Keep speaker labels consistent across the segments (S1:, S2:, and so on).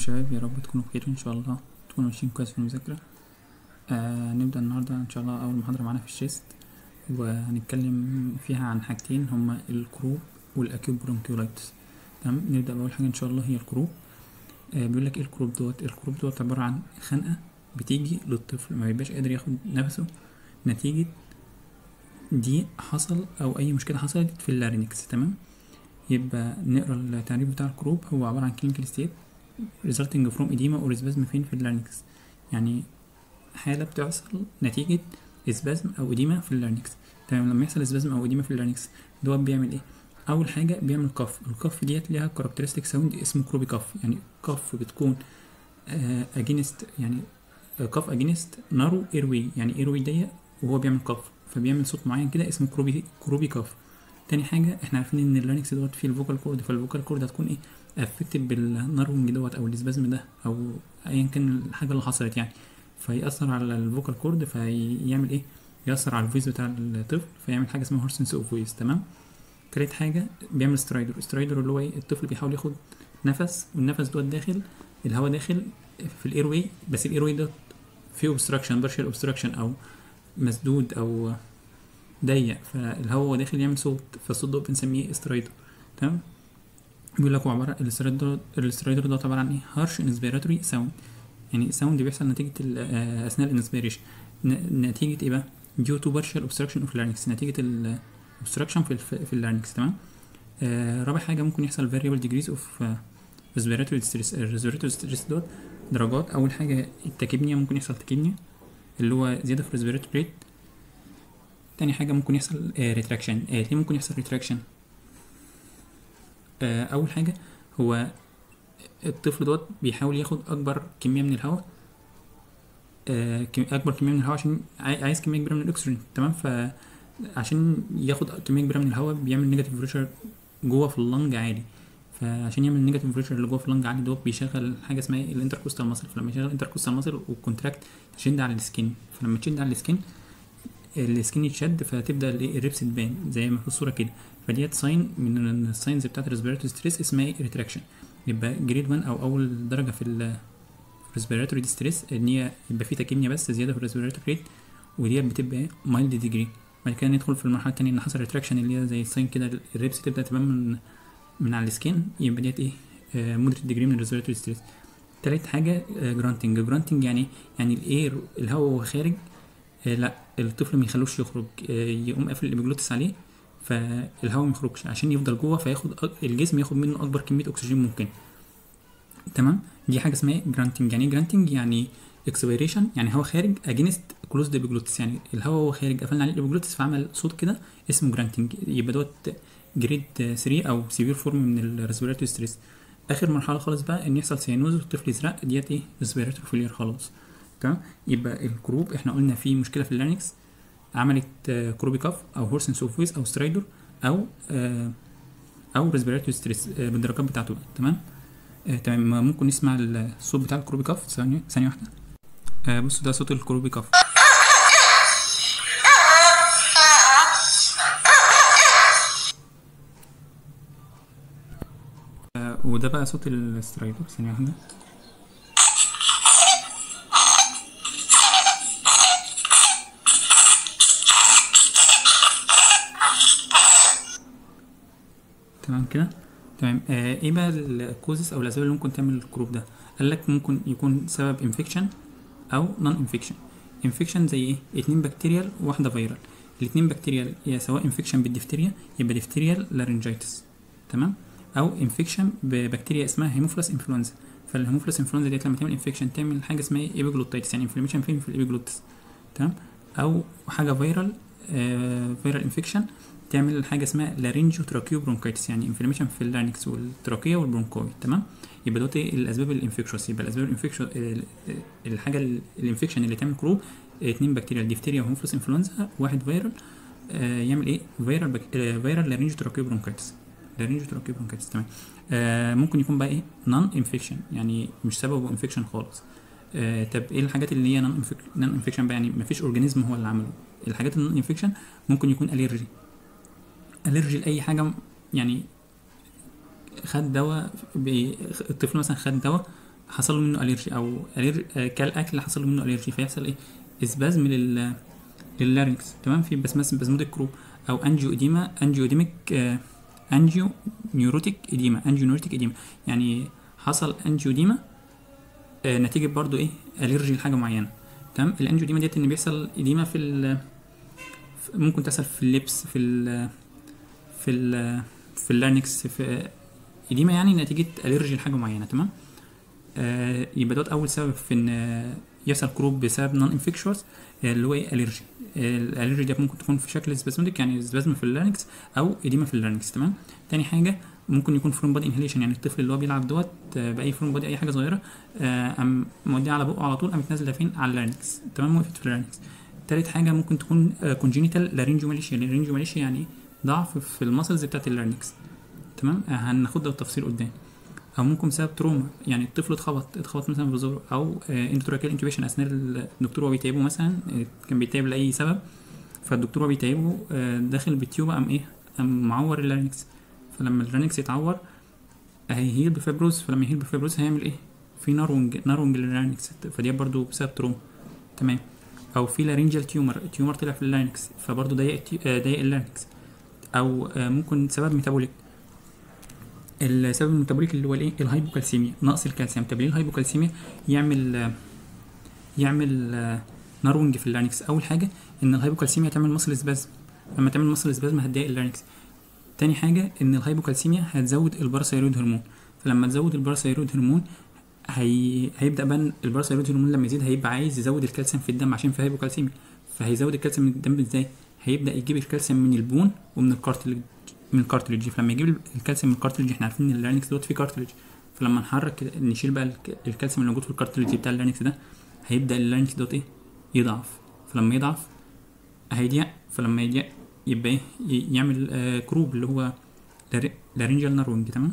S1: شباب يا رب تكونوا بخير ان شاء الله تكونوا ماشيين كويس في المذاكرة آه نبدأ النهاردة ان شاء الله اول محاضرة معانا في الشيست وهنتكلم فيها عن حاجتين هما الكروب والاكيوب برونكيولايتس تمام نبدأ بأول حاجة ان شاء الله هي الكروب آه بيقول لك ايه الكروب دوت الكروب دوت عبارة عن خنقة بتيجي للطفل ما بيبقاش قادر ياخد نفسه نتيجة دي حصل او اي مشكلة حصلت في اللارينكس تمام يبقى نقرا التعريف بتاع الكروب هو عبارة عن clinical state resulting from edema or spasm فين في اللارنكس يعني حالة بتحصل نتيجة اسبازم او اديمة في اللارنكس تمام لما يحصل اسبازم او اديمة في اللارنكس دوت بيعمل ايه اول حاجة بيعمل كف الكف ديت ليها كاركترستيك ساوند اسمه كروبي كف يعني كف بتكون اجينست يعني كف اجينست نارو ايروي يعني ايروي ضيق وهو بيعمل كف فبيعمل صوت معين كده اسمه كروبي كروبي كف تاني حاجة احنا عارفين ان اللارنكس دوت فيه الفوكال كورد فالفوكال كورد هتكون ايه افكتد بالنارونج دوت او الاسبازم ده او ايا كان الحاجة اللي حصلت يعني فيأثر على الفوكال كورد فيعمل ايه يأثر على الفويس بتاع الطفل فيعمل حاجة اسمها هورسنس اوف فويس تمام تالت حاجة بيعمل سترايدر سترايدر اللي هو ايه الطفل بيحاول ياخد نفس والنفس دوت داخل الهواء داخل في الاير واي بس الاير واي ده فيه اوبستراكشن بارشال اوبستراكشن او مسدود او ضيق فالهواء وهو داخل يعمل صوت فالصوت ده بنسميه استرايدر تمام بيقول لك هو عبارة الاسترايدر الاسترايدر ده عبارة عن ايه هارش انسبيراتوري ساوند يعني ساوند بيحصل نتيجة اثناء الانسبيريشن نتيجة ايه بقى due to partial obstruction of larynx نتيجة ال obstruction في الف... في اللارنكس تمام آه رابع حاجة ممكن يحصل variable degrees of uh, respiratory distress respiratory distress دوت درجات أول حاجة التكيبنيا ممكن يحصل تكيبنيا اللي هو زيادة في respiratory rate تاني حاجة ممكن يحصل ريتراكشن آه ليه ممكن يحصل ريتراكشن آه أول حاجة هو الطفل دوت بيحاول ياخد أكبر كمية من الهواء آه أكبر كمية من الهواء عشان عايز كمية كبيرة من الأكسجين تمام فعشان ياخد كمية كبيرة من الهواء بيعمل نيجاتيف بريشر جوه في اللنج عالي فعشان يعمل نيجاتيف بريشر اللي جوه في اللنج عالي دوت بيشغل حاجة اسمها الانتركوستال ماسل فلما يشغل الانتركوستال ماسل والكونتراكت تشد على السكين فلما تشد على السكين السكين يتشد فتبدا الريبس تبان زي ما في الصوره كده فديت ساين من الساينز بتاعت الريسبيراتوري ستريس اسمها ريتراكشن يبقى جريد 1 او اول درجه في الريسبيراتوري ستريس ان هي يبقى في تكيميا بس زياده في الريسبيراتوري ريت وديت بتبقى مايلد ديجري بعد كده ندخل في المرحله الثانيه ان حصل ريتراكشن اللي هي زي الساين كده الريبس تبدا تبان من من على السكين يبقى ديت ايه مودريت ديجري من الريسبيراتوري ستريس تالت حاجه جرانتنج جرانتنج يعني يعني الاير الهواء وهو خارج لا الطفل ما يخلوش يخرج يقوم قافل الابيجلوتس عليه فالهواء ما يخرجش عشان يفضل جوه فياخد الجسم ياخد منه اكبر كميه اكسجين ممكن تمام دي حاجه اسمها جرانتنج يعني ايه جرانتنج يعني اكسبيريشن يعني هو خارج اجينست كلوزد ابيجلوتس يعني الهواء وهو خارج قفلنا عليه الابيجلوتس فعمل صوت كده اسمه جرانتنج يبقى دوت جريد 3 او سيفير فورم من الريسبيراتوري ستريس اخر مرحله خالص بقى ان يحصل سيانوز والطفل يزرق ديت ايه ريسبيراتوري فيلير خلاص تمام يبقى الكروب احنا قلنا في مشكله في اللارنكس عملت كروبي كاف او هورسنس اوف فويس او سترايدر او او ريسبيراتوري ستريس بالدرجات بتاعته بقى تمام آه تمام ممكن نسمع الصوت بتاع الكروبي كاف ثانيه ثانيه واحده آه بصوا ده صوت الكروبي كاف آه وده بقى صوت السترايدر ثانيه واحده تمام كده تمام آه ايه بقى الكوزس او الاسباب اللي ممكن تعمل الكروب ده قال لك ممكن يكون سبب انفكشن او نون انفكشن انفكشن زي ايه اتنين بكتيريال وواحده فيرال الاتنين بكتيريال يا سواء انفكشن بالدفتيريا يبقى دفتيريال لارنجيتس تمام او انفكشن ببكتيريا اسمها هيموفلس انفلونزا فالهيموفلس انفلونزا ديت لما تعمل انفكشن تعمل حاجه اسمها ايبيجلوتايتس يعني انفلاميشن فين في الايبيجلوتس تمام او حاجه فيرال آه فيرال انفكشن تعمل حاجه اسمها لارينجو تراكيو برونكايتس يعني انفلاميشن في اللارنكس والتراكيه والبرونكوي تمام يبقى دوت ايه الاسباب الانفكشوس يبقى الاسباب الانفكشن الحاجه الانفكشن اللي تعمل كروب اتنين بكتيريا ديفتيريا وهومفلس انفلونزا واحد فيرال آه يعمل ايه فيرال بك... آه فيرال لارينجو تراكيو برونكايتس لارينجو تراكيو برونكايتس تمام آه ممكن يكون بقى ايه نون انفكشن يعني مش سببه انفكشن خالص آه طب ايه الحاجات اللي هي نون انفكشن بقى يعني مفيش اورجانيزم هو اللي عمله الحاجات النون انفكشن ممكن يكون اليرجي الرجي لاي حاجه يعني خد دواء الطفل مثلا خد دواء حصل له منه الرجي او ألير... آه، كل اكل حصل له منه الرجي فيحصل ايه اسبازم لل لللارنكس تمام في بس مثلا بازموديك كروب او انجيو اديما انجيو اديميك آه انجيو نيوروتيك اديما انجيو نيوروتيك اديما يعني حصل انجيو اديما آه نتيجه برضو ايه الرجي لحاجه معينه تمام الانجيو اديما ديت ان بيحصل اديما في ال ممكن تحصل في اللبس في ال في ال في اللارنكس في اديما يعني نتيجه الرجي لحاجه معينه تمام آه يبقى دوت اول سبب في ان آه، يحصل كروب بسبب نون انفكشوس اللي هو ايه الرجي الالرجي دي ممكن تكون في شكل سبازموديك يعني سبازم في اللارنكس او اديما في اللارنكس تمام تاني حاجه ممكن يكون فروم بادي انهيليشن يعني الطفل اللي هو بيلعب دوت آه، باي فروم بادي اي حاجه صغيره آه، قام موديه على بقه على طول قامت نازله فين على اللارنكس تمام وقفت في اللارنكس تالت حاجه ممكن تكون كونجينيتال لارينجوماليشيا لارينجوماليشيا يعني ضعف في المسلز بتاعت اللارنكس تمام آه، هناخد ده بالتفصيل قدام او ممكن بسبب تروما يعني الطفل اتخبط اتخبط مثلا في زوره او انتراكيال انتوبيشن اثناء الدكتور وهو بيتعبه مثلا آه، كان بيتعب لاي سبب فالدكتور وهو بيتعبه آه، داخل بالتيوب قام ايه قام معور اللارنكس فلما اللارنكس يتعور هيهيل بفيبروز فلما يهيل بفيبروز هيعمل ايه في نارونج نارونج لللارنكس فدي برضو بسبب تروما تمام او في لارنجال تيومر تيومر طلع في اللارنكس فبرضو ضيق التي- آه، ضيق اللارنكس او آه، ممكن سبب ميتابوليك السبب الميتابوليك اللي هو الايه الهايبوكالسيميا نقص الكالسيوم طب ليه الهايبوكالسيميا يعمل آه، يعمل آه، نارونج في اللارنكس اول حاجه ان الهايبوكالسيميا تعمل مصل سبازم لما تعمل مصل سبازم هتضايق اللارنكس تاني حاجه ان الهايبوكالسيميا هتزود الباراثايرويد هرمون فلما تزود الباراثايرويد هرمون هي... هيبدا بقى الباراثايرويد هرمون لما يزيد هيبقى عايز يزود الكالسيوم في الدم عشان في هايبوكالسيميا فهيزود الكالسيوم من الدم ازاي هيبدا يجيب الكالسيوم من البون ومن الكارتلج من الكارتلج فلما يجيب الكالسيوم من الكارتلج احنا عارفين ان اللارنكس دوت فيه كارتلج فلما نحرك كده- نشيل بقى الك- الكالسيوم اللي موجود في الكارتلج بتاع اللارنكس ده هيبدا اللارنكس دوت ايه يضعف فلما يضعف هيضيق فلما يضيق يبقى ايه ي- يعمل آه كروب اللي هو لارنجال نارونج تمام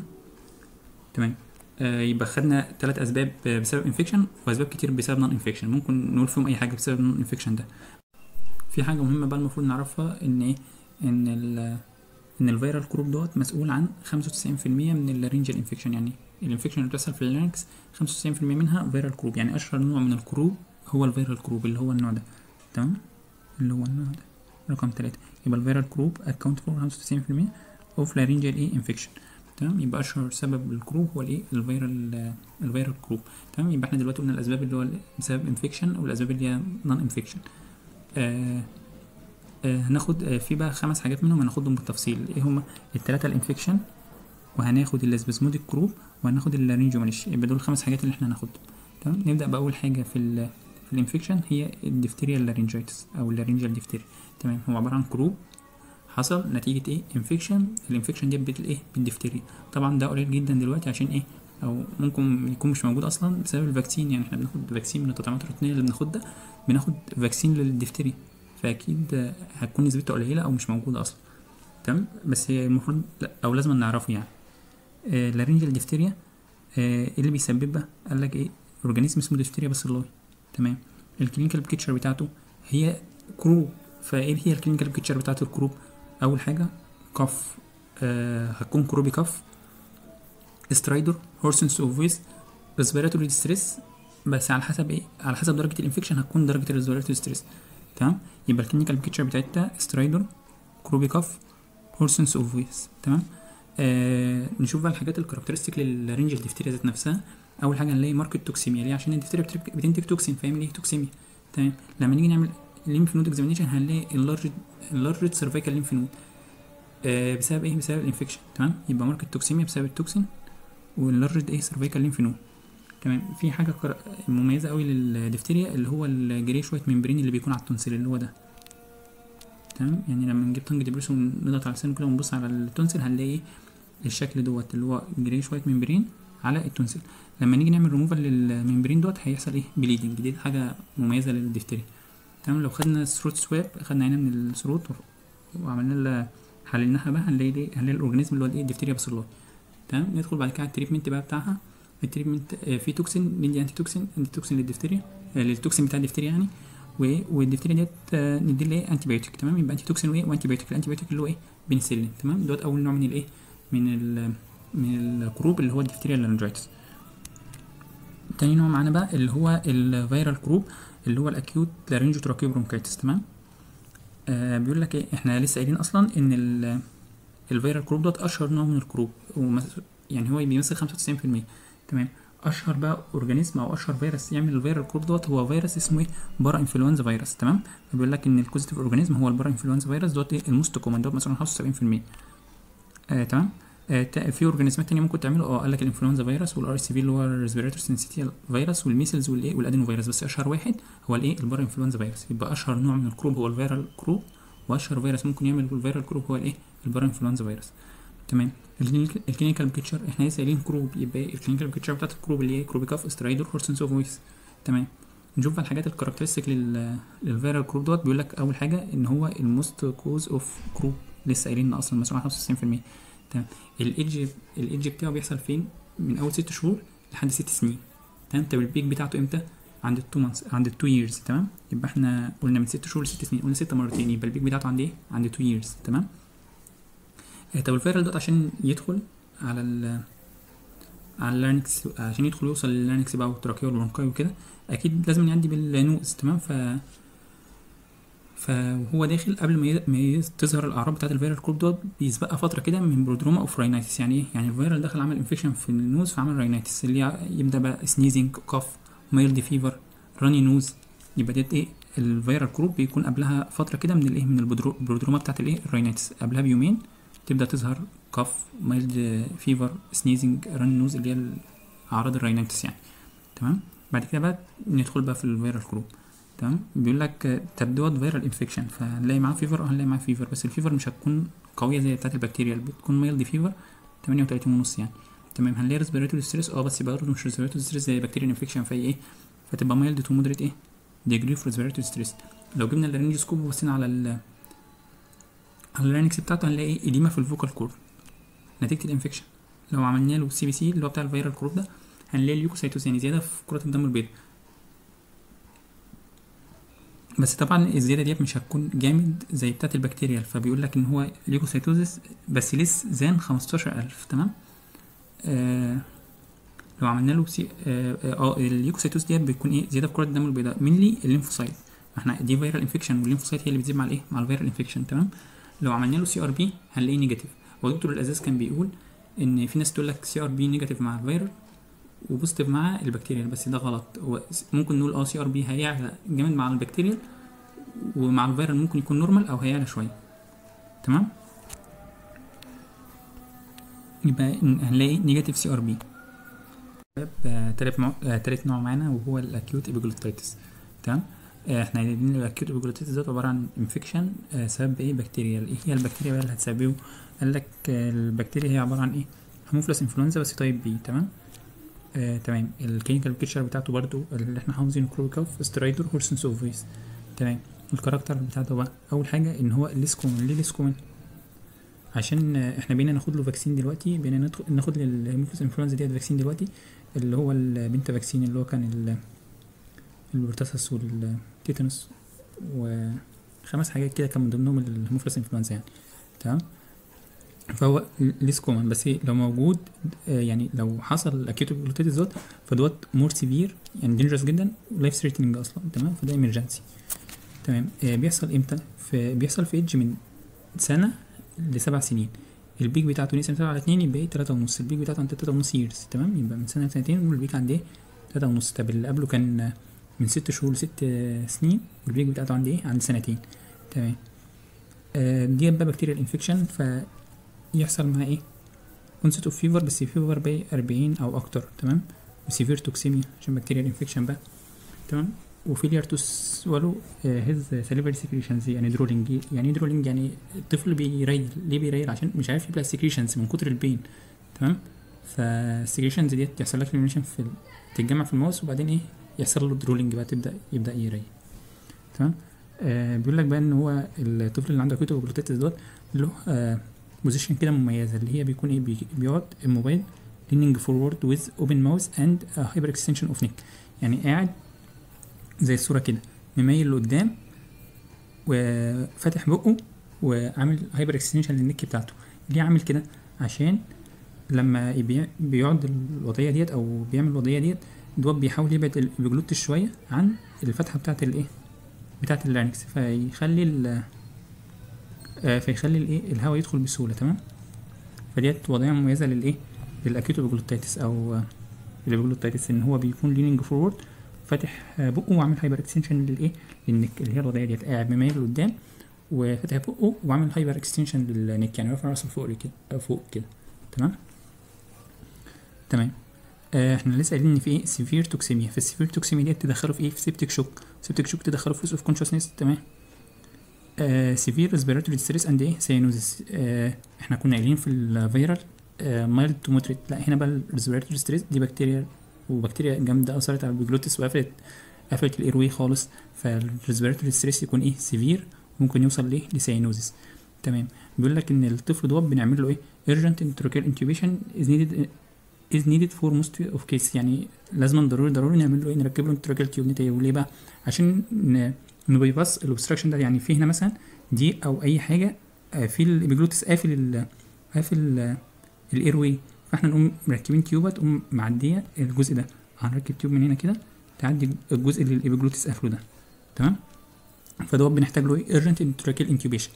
S1: تمام آه يبقى خدنا ثلاث اسباب آه، بسبب انفكشن واسباب كتير بسبب نون انفكشن ممكن نقول فيهم اي حاجه بسبب نون انفكشن ده في حاجه مهمه بقى المفروض نعرفها ان ايه ان ال ان الفيرال كروب دوت مسؤول عن 95% من اللارنجال انفكشن يعني الانفكشن اللي بتحصل في اللارنكس 95% منها فيرال كروب يعني اشهر نوع من الكروب هو الفيرال كروب اللي هو النوع ده تمام اللي هو النوع ده رقم ثلاثة يبقى الفيرال كروب account for 95% of laryngeal ايه infection تمام يبقى اشهر سبب للكروب هو الايه الفيرال الفيرال كروب تمام يبقى احنا دلوقتي قلنا الاسباب اللي هو بسبب انفكشن والاسباب اللي هي نون انفكشن آه آه هناخد آه في بقى خمس حاجات منهم هناخدهم بالتفصيل ايه هما التلاتة الانفكشن وهناخد الاسباسموديك كروب وهناخد اللارينجو ماليش يبقى دول الخمس حاجات اللي احنا هناخدهم تمام نبدا باول حاجه في ال في الانفكشن هي الدفتيريا اللارينجيتس او اللارينجال دفتيريا تمام هو عباره عن كروب حصل نتيجه ايه انفكشن الانفكشن دي بالايه بالدفتيريا طبعا ده قليل جدا دلوقتي عشان ايه او ممكن يكون مش موجود اصلا بسبب الفاكسين يعني احنا بناخد فاكسين من التطعيمات الروتينيه اللي بناخد ده بناخد فاكسين للدفتيريا فاكيد آه، هتكون نسبته قليله او مش موجوده اصلا تمام بس هي المفروض لا او لازم نعرفه يعني آه لارينجال ديفتيريا آه إيه اللي بيسببها قال لك ايه اورجانيزم اسمه ديفتيريا باسيلاي تمام الكلينيكال بيكتشر بتاعته هي كروب فايه هي الكلينيكال بيكتشر بتاعت الكروب اول حاجه كف آه هتكون كروبي كف سترايدر هورسنس اوفيس ريسبيراتوري ستريس بس على حسب ايه على حسب درجه الانفكشن هتكون درجه الريسبيراتوري ستريس تمام يبقى الكلينيكال بيكتشر بتاعتها سترايدر كروبي كف هورسنس اوفيس تمام آه نشوف بقى الحاجات الكاركترستيك للرينجل ديفتيريا ذات نفسها اول حاجه هنلاقي ماركت توكسيميا ليه عشان الديفتيريا بترك- بتنتج توكسين فاهم ليه توكسيميا تمام لما نيجي نعمل الليمف نود اكزامينيشن هنلاقي اللارج اللارج سيرفيكال ليمف نود آه بسبب ايه بسبب الانفكشن تمام يبقى ماركت توكسيميا بسبب التوكسين واللارج ايه سيرفيكال ليمف نود تمام في حاجه كر- مميزه قوي للديفتيريا اللي هو الجري شويه ممبرين اللي بيكون على التونسيل اللي هو ده تمام يعني لما نجيب تنج دبريس ونضغط على لسانه كده ونبص على التونسل هنلاقي ايه الشكل دوت اللي هو جري شويه ممبرين على التونسل لما نيجي نعمل ريموفال للممبرين دوت هيحصل ايه بليدنج دي حاجه مميزه للدفتريا تمام لو خدنا الثروت سواب خدنا عينه من الثروت وعملنا لها حللناها بقى هنلاقي ايه هنلاقي الاورجانيزم اللي هو الايه الدفتريا باسيلاي تمام ندخل بعد كده على التريتمنت بقى بتاعها التريتمنت آه، في توكسين ندي انتي توكسين انتي توكسين للدفتريا آه، للتوكسين بتاع الدفتريا يعني و- والدفتريا ديت آه، ندي لها انتي بايوتيك تمام يبقى انتي توكسين وايه وانتي بايوتيك الانتي بايوتيك اللي هو ايه بنسلين تمام دوت اول نوع من الايه من ال من الكروب اللي هو الدفتريا لارنجايتس تاني نوع معانا بقى اللي هو الفيرال كروب اللي هو الاكيوت لارينجو تراكيو برونكايتس تمام آه بيقول لك ايه احنا لسه قايلين اصلا ان ال- الفيرال كروب دوت اشهر نوع من الكروب ومس- يعني هو بيمثل 95% تمام اشهر بقى اورجانيزم او اشهر فيروس يعمل الفيرال كروب دوت هو فيروس اسمه ايه بارا انفلونزا فيروس تمام فبيقول لك ان الكوزيتيف اورجانيزم هو البارا انفلونزا فيروس دوت إيه؟ الموست كومن دوت مثلا 75% آه تمام آه تا- في اورجانيزمات تانية ممكن تعمله اه قال لك الانفلونزا فيروس والار سي في اللي هو الريسبيراتور سينسيتيال فيروس والميسلز والايه والادينو فيروس بس اشهر واحد هو الايه البارا انفلونزا فيروس يبقى اشهر نوع من الكروب هو الفيرال كروب واشهر فيروس ممكن يعمل الفيرال كروب هو الايه البارا انفلونزا فيروس تمام الكلينيك- الكلينيكال بيكتشر احنا لسه قايلين كروب يبقى إيه؟ الكلينيكال بيكتشر بتاعت الكروب اللي هي كروبيكاف استرايدور هورسنس اوف فويس تمام نشوف بقى الحاجات الكاركترستيك لل للفيرال كروب دوت بيقول لك اول حاجه ان هو الموست كوز اوف كروب لسه قايلين إن اصلا مسؤول عن 95% تمام الايدج الايدج بتاعه بيحصل فين من اول ست شهور لحد ست سنين تمام طب البيك بتاعته امتى عند التو مانثs عند التو ييرز تمام يبقى احنا قلنا من ست شهور لست سنين قلنا ستة مرتين يبقى البيك بتاعته عند ايه عند تو ييرز تمام آه، طب الفيرال دوت عشان يدخل على ال على اللارنكس عشان يدخل يوصل لللارنكس بقى والتراكية والبرونكاي وكده اكيد لازم يعدي بالنوز تمام ف فهو داخل قبل ما ي- ما ي- تظهر الاعراض بتاعه الفيرال كروب دوت بيسبقها فتره كده من برودروما اوف راينايتس يعني ايه يعني الفيرال دخل عمل انفكشن في النوز فعمل راينايتس اللي ي- يبدا بقى سنيزنج كاف مايلد فيفر راني نوز يبقى ديت ايه الفيرال كروب بيكون قبلها فتره كده من الايه من البرودرو- البرودروما بتاعه الايه الراينايتس قبلها بيومين تبدا تظهر كاف مايلد فيفر سنيزنج راني نوز اللي هي اعراض الراينايتس يعني تمام بعد كده بقى ندخل بقى في الفيرال كروب تمام بيقول لك آه، طب دوت فيرال انفكشن فهنلاقي معاه فيفر اه هنلاقي معاه فيفر بس الفيفر مش هتكون قويه زي بتاعه البكتيريا بتكون مايلد فيفر 38 ونص يعني تمام هنلاقي ريسبيراتوري ستريس اه بس برضه مش ريسبيراتوري ستريس زي بكتيريا انفكشن في ايه فتبقى مايلد تو مودريت ايه ديجري اوف ريسبيراتوري ستريس لو جبنا اللارنجوسكوب وبصينا على ال على اللارنكس بتاعته هنلاقي اديمه في الفوكال كورد نتيجه الانفكشن لو عملنا له سي بي سي اللي هو بتاع الفيرال كروب ده هنلاقي اليوكوسايتوس يعني زياده في كرات الدم البيضاء بس طبعا الزياده ديت مش هتكون جامد زي بتاعه البكتيريا فبيقول لك ان هو ليوكوسايتوزس بس لس زان 15000 تمام آه لو عملنا له سي اه, آه الليوكوسايتوز ديت بيكون ايه زياده في كرات الدم البيضاء مينلي الليمفوسايت احنا دي فيرال انفكشن والليمفوسايت هي اللي بتزيد مع الايه مع الفيرال انفكشن تمام لو عملنا له سي ار بي هنلاقيه نيجاتيف ودكتور الازاز كان بيقول ان في ناس تقول لك سي ار بي نيجاتيف مع الفيرال وبوزيتيف مع البكتيريا بس ده غلط هو ممكن نقول اه سي ار بي هيعلى جامد مع البكتيريا ومع الفيرال ممكن يكون نورمال او هيعلى شويه تمام يبقى هنلاقي نيجاتيف سي ار بي تالت مع... آه، تالت نوع معانا وهو الاكيوت ايبيجلوتيتس تمام آه، احنا قايلين الاكيوت ايبيجلوتيتس ده عباره عن انفكشن سبب ايه بكتيريا ايه هي البكتيريا بقى اللي هتسببه قال لك آه، البكتيريا هي عباره عن ايه هيموفلس انفلونزا بس تايب بي تمام آه، تمام الكلينيكال بيكتشر بتاعته برضو اللي احنا حافظينه كروبيكوف سترايدور هورسنس اوف فويس تمام الكاركتر بتاعته بقى اول حاجه ان هو ليس كومن ليه ليس كومن عشان آه، احنا بقينا ناخد له فاكسين دلوقتي بقينا ندخل- ناخد للهيموفيلس انفلونزا ديت فاكسين دلوقتي اللي هو البنتا فاكسين اللي هو كان ال- البرتاسس والتيتانوس وخمس حاجات كده كان من ضمنهم الهيموفيلس انفلونزا يعني تمام فهو ليس كومن بس لو موجود آه، يعني لو حصل اكيوت بلوتيتس دوت فدوت مور سيفير يعني دينجرس جدا ولايف ثريتنينج اصلا تمام فده ايمرجنسي تمام آه، بيحصل امتى في بيحصل في ايدج من سنه لسبع سنين البيك بتاعته نقسم سبعة على اتنين يبقى ايه تلاتة ونص البيك بتاعته عند تلاتة ونص ييرز تمام يبقى من سنة لسنتين والبيك عند ايه تلاتة ونص طب اللي قبله كان آه، من ست شهور لست آه، سنين والبيك بتاعته عند ايه عند سنتين تمام آه، دي بقى بكتيريال انفكشن فيحصل معاه ايه كونسيت اوف فيفر بس فيفر باي 40 او اكتر تمام وسيفير توكسيميا عشان بكتيريال انفكشن بقى تمام وفيلير تو سوالو هيز سليفري سكريشنز يعني درولينج يعني ايه درولينج يعني الطفل بيريل ليه بيريل عشان مش عارف يبلع سكريشنز من كتر البين تمام فالسكريشنز ديت يحصل لك ريميشن في ال- تتجمع في الماوس وبعدين ايه يحصل له درولينج بقى تبدا يبدا يريل تمام آه بيقول لك بقى ان هو الطفل اللي عنده اكيوت اوبلوتيتس دوت له آه بوزيشن كده مميزه اللي هي بيكون ايه بي- بيقعد الموبايل leaning forward with open mouth and a hyper extension of neck يعني قاعد زي الصورة كده مميل لقدام وفاتح بقه وعامل هايبر اكستنشن للنك بتاعته ليه عامل كده عشان لما يبي- بيقعد الوضعية ديت او بيعمل الوضعية ديت دوت بيحاول يبعد الابيجلوتس شويه عن الفتحه بتاعه الايه بتاعه اللارنكس فيخلي ال آه، فيخلي الايه الهواء يدخل بسهوله تمام فديت وضعيه مميزه للايه للاكيوت ابيجلوتيتس او آه، الابيجلوتيتس ان هو بيكون ليننج فورورد فاتح آه، بقه وعامل هايبر اكستنشن للايه للنك اللي هي الوضعيه ديت قاعد مميل لقدام وفاتح بقه وعامل هايبر اكستنشن للنك يعني رافع راسه فوق كده أو فوق كده تمام تمام آه احنا لسه قايلين ان في ايه سيفير توكسيميا فالسيفير توكسيميا ديت تدخله في ايه في سيبتيك شوك سيبتيك شوك تدخله في لوس اوف كونشسنس تمام آه سيفير ريسبيراتوري ستريس اند ايه سيانوزيس آه احنا كنا قايلين في الفيرال آه مايلد تو مودريت لا هنا بقى الريسبيراتوري ستريس دي بكتيريا وبكتيريا جامده اثرت على البيجلوتس وقفلت قفلت الايروي خالص فالريسبيراتوري ستريس يكون ايه سيفير ممكن يوصل ليه لسيانوزيس تمام بيقول لك ان الطفل دوت بنعمل له ايه urgent intraocular intubation is needed is needed for most of cases يعني لازم ضروري ضروري نعمل له ايه نركب له intraocular tube نتيجه ليه بقى عشان ن- نبيبص الاوبستراكشن ده يعني في هنا مثلا دي او اي حاجه آه، في الابيجلوتس قافل ال قافل الاير واي فاحنا نقوم مركبين تيوبه تقوم معديه الجزء ده هنركب تيوب من هنا كده تعدي الجزء اللي الابيجلوتس قافله ده تمام فدوت بنحتاج له ايه urgent intraocular intubation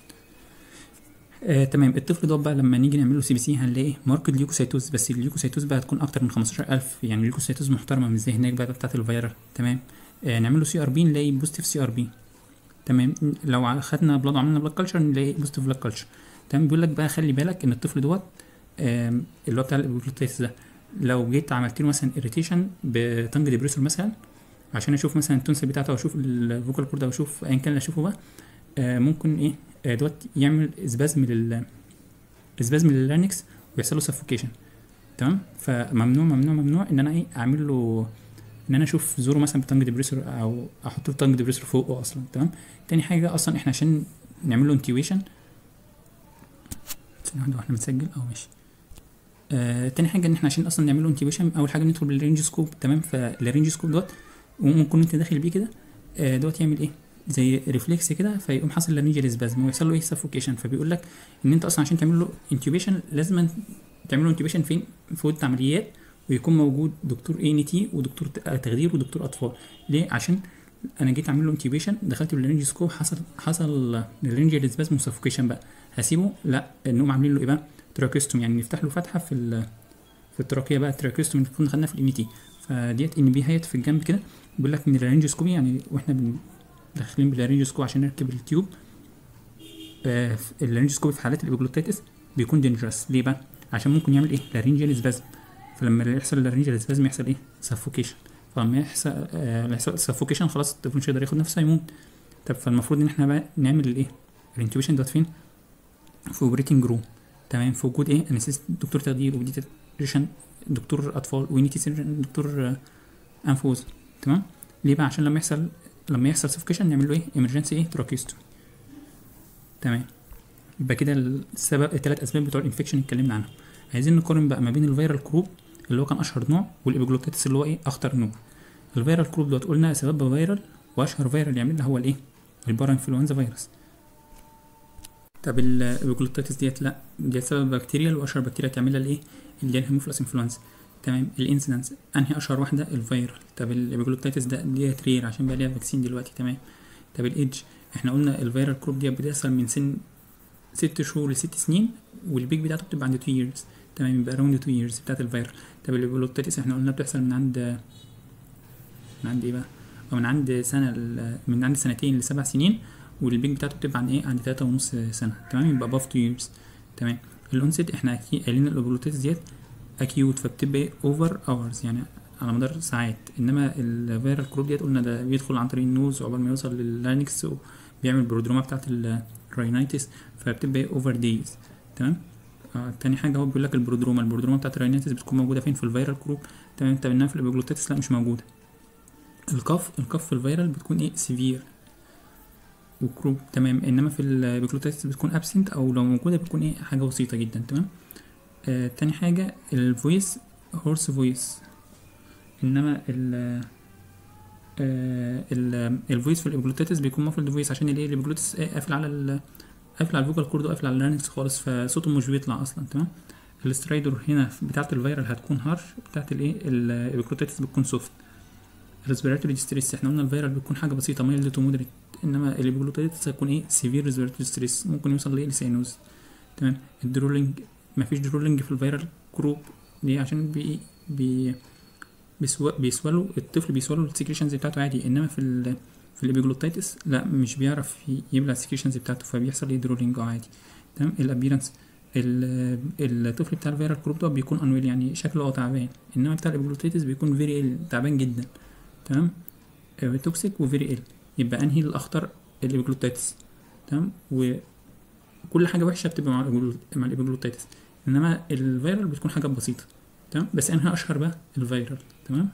S1: آه، تمام الطفل ده بقى لما نيجي نعمل له سي بي سي هنلاقي ماركت ليوكوسايتوز بس الليوكوسايتوز بقى هتكون اكتر من 15000 يعني الليوكوسايتوز محترمه مش زي هناك بقى بتاعت الفيرال تمام آه نعمل له سي ار بي نلاقي بوزيتيف سي ار بي تمام لو ع- خدنا بلاد وعملنا بلاد كلتشر نلاقي بوزيتيف بلاد كلتشر تمام بيقول لك بقى خلي بالك ان الطفل دوت آم، اللي هو بتاع الابيجلوتيتس ده لو جيت عملت له مثلا اريتيشن بتنج ديبريسور مثلا عشان اشوف مثلا التونسل بتاعته واشوف الفوكال كورد او اشوف ايا كان اللي اشوفه بقى آه ممكن ايه آه دوت يعمل اسبازم لل اسبازم لللارنكس ويحصل له سفوكيشن تمام فممنوع ممنوع ممنوع ان انا ايه اعمل له ان انا اشوف زوره مثلا بتنج ديبريسور او احط له تنج ديبريسور فوقه اصلا تمام تاني حاجه اصلا احنا عشان نعمل له انتيويشن ثانيه واحده واحنا بنسجل اه ماشي آه تاني حاجه ان احنا عشان اصلا نعمل له انتيويشن اول حاجه ندخل بالرينج سكوب تمام فالرينج سكوب دوت وممكن انت داخل بيه كده آه دوت يعمل ايه زي ريفلكس كده فيقوم حاصل لارنجيال سبازم ويحصل له ايه سفوكيشن فبيقول لك ان انت اصلا عشان تعمل له انتيوبيشن لازم تعمل له انتيوبيشن فين في اوضه عمليات ويكون موجود دكتور اي ان تي ودكتور ت- تخدير ودكتور اطفال ليه عشان انا جيت اعمل له انتيوبيشن دخلت بالرينج سكوب حصل حصل الرينجيال سبازم وسفوكيشن بقى هسيبه لا نقوم عاملين له ايه بقى تراكيستوم يعني نفتح له فتحه في ال في التراكيه بقى التراكيستوم اللي كنا خدناها في الام تي فديت ان بي هيت في الجنب كده بيقول لك ان الرينجوسكوبي يعني واحنا بن داخلين بالرينجوسكوب عشان نركب التيوب آه الرينجوسكوبي في حالات الابيجلوتيتس بيكون دينجرس ليه بقى عشان ممكن يعمل ايه لارينجيال سبازم فلما يحصل لارينجيال سبازم يحصل ايه سفوكيشن فلما يحصل آه يحصل سفوكيشن خلاص الطفل مش هيقدر ياخد نفسه هيموت طب فالمفروض ان احنا بقى نعمل الايه الانتوبيشن دوت فين في اوبريتنج روم تمام في وجود ايه انستيست دكتور تخدير وديتريشن دكتور اطفال وينيتي سيرجن دكتور آه، انفوز تمام ليه بقى عشان لما يحصل لما يحصل سفكيشن نعمل له ايه ايمرجنسي ايه تراكيستومي تمام يبقى كده السبب الثلاث اسباب بتوع الانفكشن اتكلمنا عنهم عايزين نقارن بقى ما بين الفيرال كروب اللي هو كان اشهر نوع والابيجلوتيتس اللي هو ايه اخطر نوع الفيرال كروب دوت قلنا سببها فيرال واشهر فيرال يعملها هو الايه البارا انفلونزا فيروس طب الابيجلوتيتس ديت لا ديت سبب بكتيريال واشهر بكتيريا تعملها الايه اللي هي الهيموفيلس انفلونزا تمام الانسيدنس انهي اشهر واحده الفيرال طب الابيجلوتيتس ده ديت رير عشان بقى ليها فاكسين دلوقتي تمام طب الايدج احنا قلنا الفيرال كروب دي بتحصل من سن ست شهور لست سنين والبيك بتاعته بتبقى عند 2 years تمام يبقى اراوند 2 years بتاعت الفيرال طب الابيجلوتيتس احنا قلنا بتحصل من عند من عند ايه بقى أو من عند سنه ل- من عند سنتين لسبع سنين والبيك بتاعته بتبقى عند ايه عند تلاتة ونص سنه تمام يبقى above 2 years تمام الاونست احنا اكيد قايلين الابيجلوتيتس ديت اكيوت فبتبقى اوفر اورز يعني على مدار ساعات انما الفيرال كروب ديت قلنا ده بيدخل عن طريق النوز عقبال ما يوصل لللارنكس وبيعمل برودروما بتاعت الراينايتس فبتبقى اوفر دايز تمام آه تاني حاجه هو بيقول لك البرودروما البرودروما بتاعت الراينايتس بتكون موجوده فين في الفيرال كروب تمام طب انها في الابيجلوتيتس لا مش موجوده الكف الكف في الفيرال بتكون ايه سيفير وكروب تمام انما في الابيجلوتيتس بتكون ابسنت او لو موجوده بتكون ايه حاجه بسيطه جدا تمام آه تاني حاجة الفويس هورس فويس انما ال آه ال الفويس في الابيجلوتيتس بيكون مفرد فويس عشان الايه الابيجلوتس إيه قافل على ال قافل على الفوكال كورد وقافل على اللارنكس خالص فصوته مش بيطلع اصلا تمام السترايدر هنا بتاعة الفيرال هتكون هارش بتاعة الايه الابيجلوتيتس بتكون سوفت ريسبيراتوري ستريس احنا قلنا الفيرال بيكون حاجه بسيطه مايلد تو مودريت انما الابيجلوتيتس هيكون ايه سيفير ريسبيراتوري ستريس ممكن يوصل لايه لسينوز تمام الدرولينج مفيش درولينج في الفيرال جروب ليه عشان بي بي بيسو بيسولوا الطفل بيسولوا السكريشنز بتاعته عادي انما في ال في الابيجلوتيتس لا مش بيعرف ي- يبلع السكريشنز بتاعته فبيحصل ايه درولينج اه عادي تمام الابيرنس الطفل بتاع الفيرال جروب ده بيكون انويل يعني شكله اه تعبان انما بتاع الابيجلوتيتس بيكون فيري تعبان جدا تمام توكسيك وفيري ال يبقى انهي الاخطر الابيجلوتيتس تمام وكل حاجه وحشه بتبقى مع الإبيجلو- مع الابيجلوتيتس انما الفيرال بتكون حاجه بسيطه تمام بس انها اشهر بقى الفيرال تمام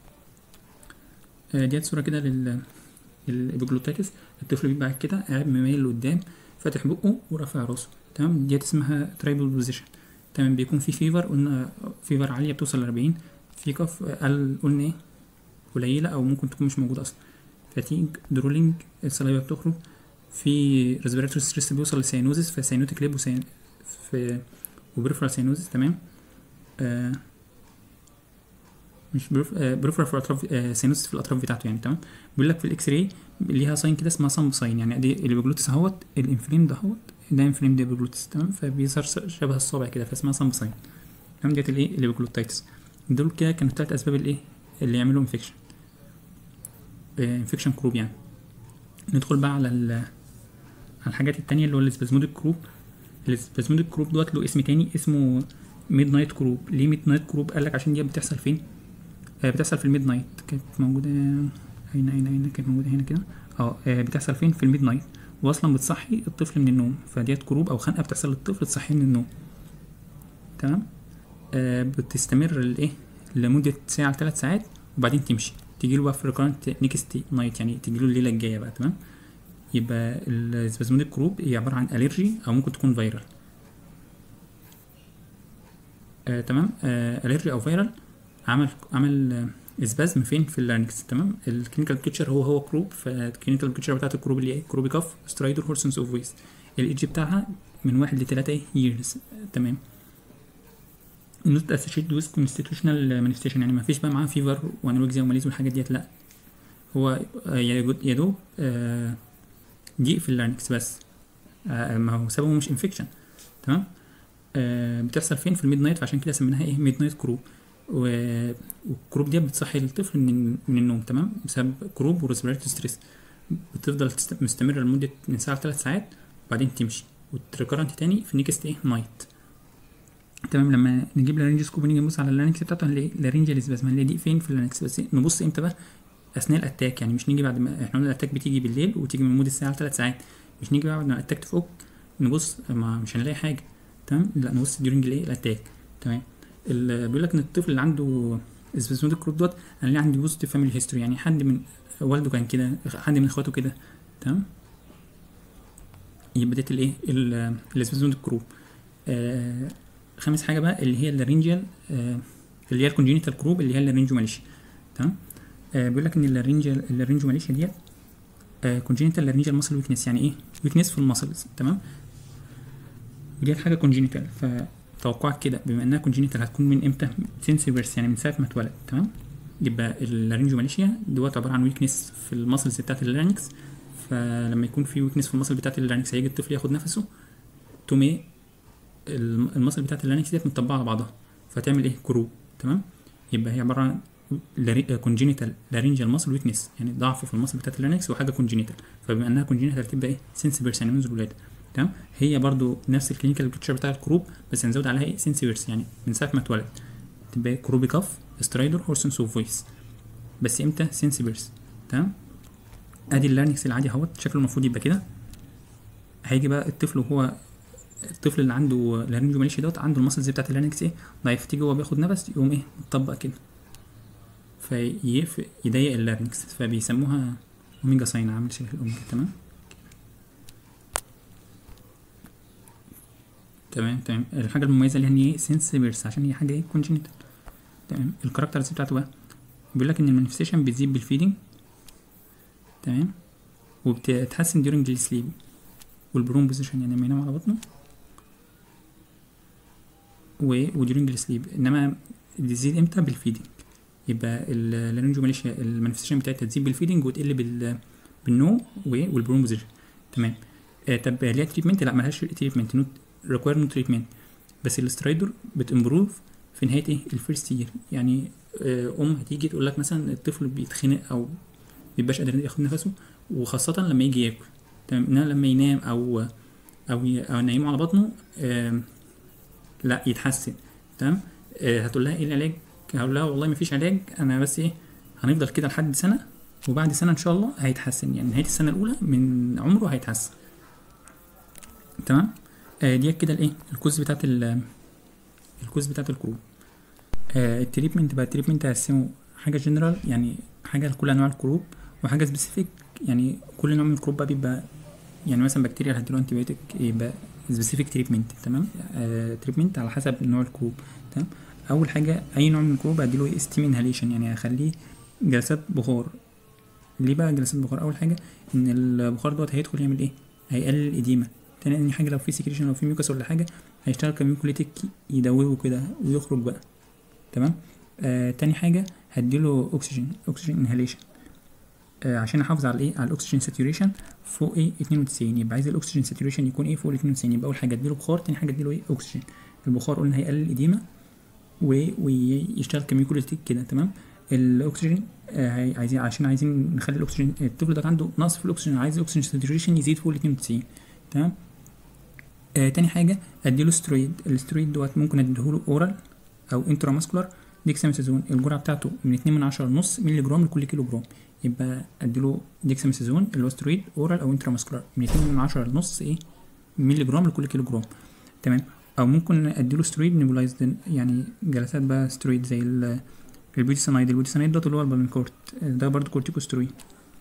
S1: آه، ديت صوره كده لل الابيجلوتيتس الطفل بيبقى كده قاعد مميل لقدام فاتح بقه ورافع راسه تمام ديت اسمها ترايبل بوزيشن تمام بيكون في فيفر قلنا فيفر عاليه بتوصل ل 40 في كف قال قلنا ايه قليله او ممكن تكون مش موجوده اصلا فاتيج درولينج السلايفا بتخرج في ريسبيراتوري ستريس بيوصل لسينوزس فسينوتيك ليب وسين في وبريفرال سينوزس تمام آه مش بريف... آه بريفرال في الاطراف آه سينوزس في الاطراف بتاعته يعني تمام بيقول لك في الاكس راي ليها ساين كده اسمها صمب ساين يعني ادي الابيجلوتس اهوت الانفليم ده اهوت ده انفليم ده ابيجلوتس تمام فبيظهر س- شبه الصابع كده فاسمها صمب ساين تمام ديت الايه الابيجلوتايتس دول كده كانوا التلات اسباب الايه اللي يعملوا انفكشن انفكشن كروب يعني ندخل بقى على ال- على الحاجات التانية اللي هو السبازموديك كروب السبازموديك كروب دوت له اسم تاني اسمه ميد نايت كروب ليه ميد نايت كروب قال لك عشان دي بتحصل فين آه بتحصل في الميد نايت كانت موجودة أين أين أين كانت موجودة هنا كده اه آه، بتحصل فين في الميد نايت واصلا بتصحي الطفل من النوم فديت كروب او خنقه بتحصل للطفل تصحيه من النوم تمام آه بتستمر الايه لمده ساعه لثلاث ساعات وبعدين تمشي تيجي له بقى في ريكارنت نيكست نايت يعني تيجي له الليله الجايه بقى تمام يبقى السبازموديك كروب هي عباره عن الرجي او ممكن تكون فيرال آه تمام آه الرجي او فيرال عمل عمل آه اسبازم فين في اللارنكس تمام الكلينيكال بيكتشر هو هو كروب فالكلينيكال بيكتشر بتاعت الكروب اللي هي كروبي كاف سترايدر هورسنس اوف ويست الايدج بتاعها من واحد لتلاتة ييرز تمام نوت اسوشيت ويز كونستيتيوشنال مانيفستيشن يعني ما فيش بقى معاه فيفر وانوركسيا وماليز والحاجات ديت لا هو آه، يا جو- يا دوب آه، ضيق في اللارنكس بس آه، ما هو سببه مش انفكشن تمام آه، بتحصل فين في الميد نايت فعشان كده سميناها ايه ميد نايت كروب و- والكروب دي بتصحي الطفل من من النوم تمام بسبب كروب وريسبيراتوري ستريس بتفضل تست- مستمرة لمدة من ساعة لثلاث ساعات وبعدين تمشي وتريكرنت تاني في نيكست ايه نايت تمام لما نجيب لارنجسكوب ونيجي نبص على اللارنكس بتاعته هنلاقي لارنجاليس بس هنلاقي دي فين في اللارنكس بس نبص امتى بقى اثناء الاتاك يعني مش نيجي بعد ما احنا قلنا الاتاك بتيجي بالليل وتيجي من مده ساعه لثلاث ساعات مش نيجي بقى بعد ما الاتاك تفك نبص ما مش هنلاقي حاجه تمام لا نبص ديورنج الايه الاتاك تمام ال- بيقول لك ان الطفل اللي عنده سبيسموديك كروب دوت انا ليه عندي بوزيتيف فاميلي هيستوري يعني حد من والده كان كده حد من اخواته كده تمام يبقى ديت الايه السبيسموديك كروب آه خامس حاجه بقى اللي هي اللارنجيال آه اللي هي الكونجينيتال كروب اللي هي اللارنجو ماليشيا تمام آه بيقول لك ان اللارنجيال اللارنجو ماليشيا ديت آه كونجينيتال لارنجيال ماسل ويكنس يعني ايه ويكنس في الماسلز تمام وديت حاجه كونجينيتال فتوقعك كده بما انها كونجينيتال هتكون من امتى سينسيفيرس يعني من ساعه ما اتولد تمام يبقى اللارنجو ماليشيا دوت عباره عن ويكنس في الماسلز بتاعت اللارنكس فلما يكون في ويكنس في الماسل بتاعت اللارنكس هيجي الطفل ياخد نفسه تقوم ايه الم- المصل بتاعت اللارنكس ديت متطبقه على بعضها فتعمل ايه كروب تمام يبقى هي عباره عن كونجينيتال لارنجال ماسل ويكنس يعني ضعف في المصل بتاعت اللارنكس وحاجه كونجينيتال فبما انها كونجينيتال تبقى ايه سنسيفيرس يعني منذ الولاده تمام هي برضو نفس الكلينيكال بيكتشر بتاع الكروب بس هنزود عليها ايه سنسيفيرس يعني من ساعه ما اتولد تبقى كروبي كاف سترايدر هورسنس اوف فويس بس امتى سنسيفيرس تمام ادي اللارنكس العادي اهوت شكله المفروض يبقى كده هيجي بقى الطفل وهو الطفل اللي عنده لارنجو ماليشيا دوت عنده المسلز بتاعت اللارنكس ايه ضعيف تيجي وهو بياخد نفس يقوم ايه مطبق كده فيف يضيق اللارنكس فبيسموها اوميجا ساين عامل شبه الاوميجا تمام تمام تمام الحاجه المميزه اللي هي ايه سنسيفيرس عشان هي حاجه ايه كونجينيتال تمام الكاركترز بتاعته بقى بيقول لك ان المانيفستيشن بتزيد بالفيدنج تمام وبتتحسن during السليب والبرون بوزيشن يعني لما ينام على بطنه و وديورنج السليب انما بتزيد امتى بالفيدنج يبقى اللارنجوماليشيا المانيفستيشن بتاعتها تزيد بالفيدنج وتقل بال بالنو والبروم بوزيشن تمام آه طب ليها تريتمنت لا ملهاش تريتمنت نوت ريكواير نو تريتمنت بس الاسترايدور بتمبروف في نهايه ايه الفيرست يير يعني آه ام هتيجي تقول لك مثلا الطفل بيتخنق او مبيبقاش قادر ياخد نفسه وخاصه لما يجي ياكل تمام انما لما ينام او او ي- او نايمه على بطنه آم، لا يتحسن تمام آه، هتقول لها ايه العلاج هقول لها والله مفيش علاج انا بس ايه هنفضل كده لحد سنه وبعد سنه ان شاء الله هيتحسن يعني نهايه السنه الاولى من عمره هيتحسن تمام آه دي كده الايه الكوز بتاعت ال الكوز بتاعت الكروب آه التريتمنت بقى التريتمنت هقسمه حاجه جنرال يعني حاجه لكل انواع الكروب وحاجه سبيسيفيك يعني كل نوع من الكروب بقى بيبقى يعني مثلا بكتيريا هديله انتي بايوتيك يبقى سبيسيفيك تريتمنت تمام آه تريتمنت على حسب نوع الكروب تمام اول حاجه اي نوع من الكروب هديله ستيم انهاليشن يعني هخليه جلسات بخار ليه بقى جلسات بخار اول حاجه ان البخار دوت هيدخل يعمل ايه هيقلل الاديمه تاني حاجه لو في سكريشن لو في ميوكس ولا حاجه هيشتغل كميوكوليتيك يدوبه كده ويخرج بقى تمام آه تاني حاجه هديله اكسجين اكسجين انهاليشن آه عشان احافظ على ايه على الاكسجين ساتوريشن فوق ايه 92 يبقى عايز الاكسجين ساتوريشن يكون ايه فوق ال 92 يبقى اول حاجه اديله بخار تاني حاجه اديله ايه اكسجين البخار قلنا هيقلل الاديمه و- ويشتغل كميوكوليتيك كده تمام الاكسجين آه هي- عايزين عشان عايزين نخلي الاكسجين الطفل ده عنده نقص في الاكسجين عايز الاكسجين ساتوريشن يزيد فوق ال 92 تمام آه تاني حاجه اديله سترويد السترويد دوت ممكن اديله اورال او انترا ماسكولار ديكساميثازون الجرعه بتاعته من 2 من 10 نص مللي جرام لكل كيلو جرام يبقى اديله ديكساميثازون اللي هو سترويد اورال او انترا ماسكولار من 2 من 10 لنص ايه مللي جرام لكل كيلو جرام تمام او ممكن اديله سترويد نيبولايزد يعني جلسات بقى سترويد زي ال البيوتيسانايد البيوتيسانايد دوت اللي هو البالميكورت ده برضه كورتيكوسترويد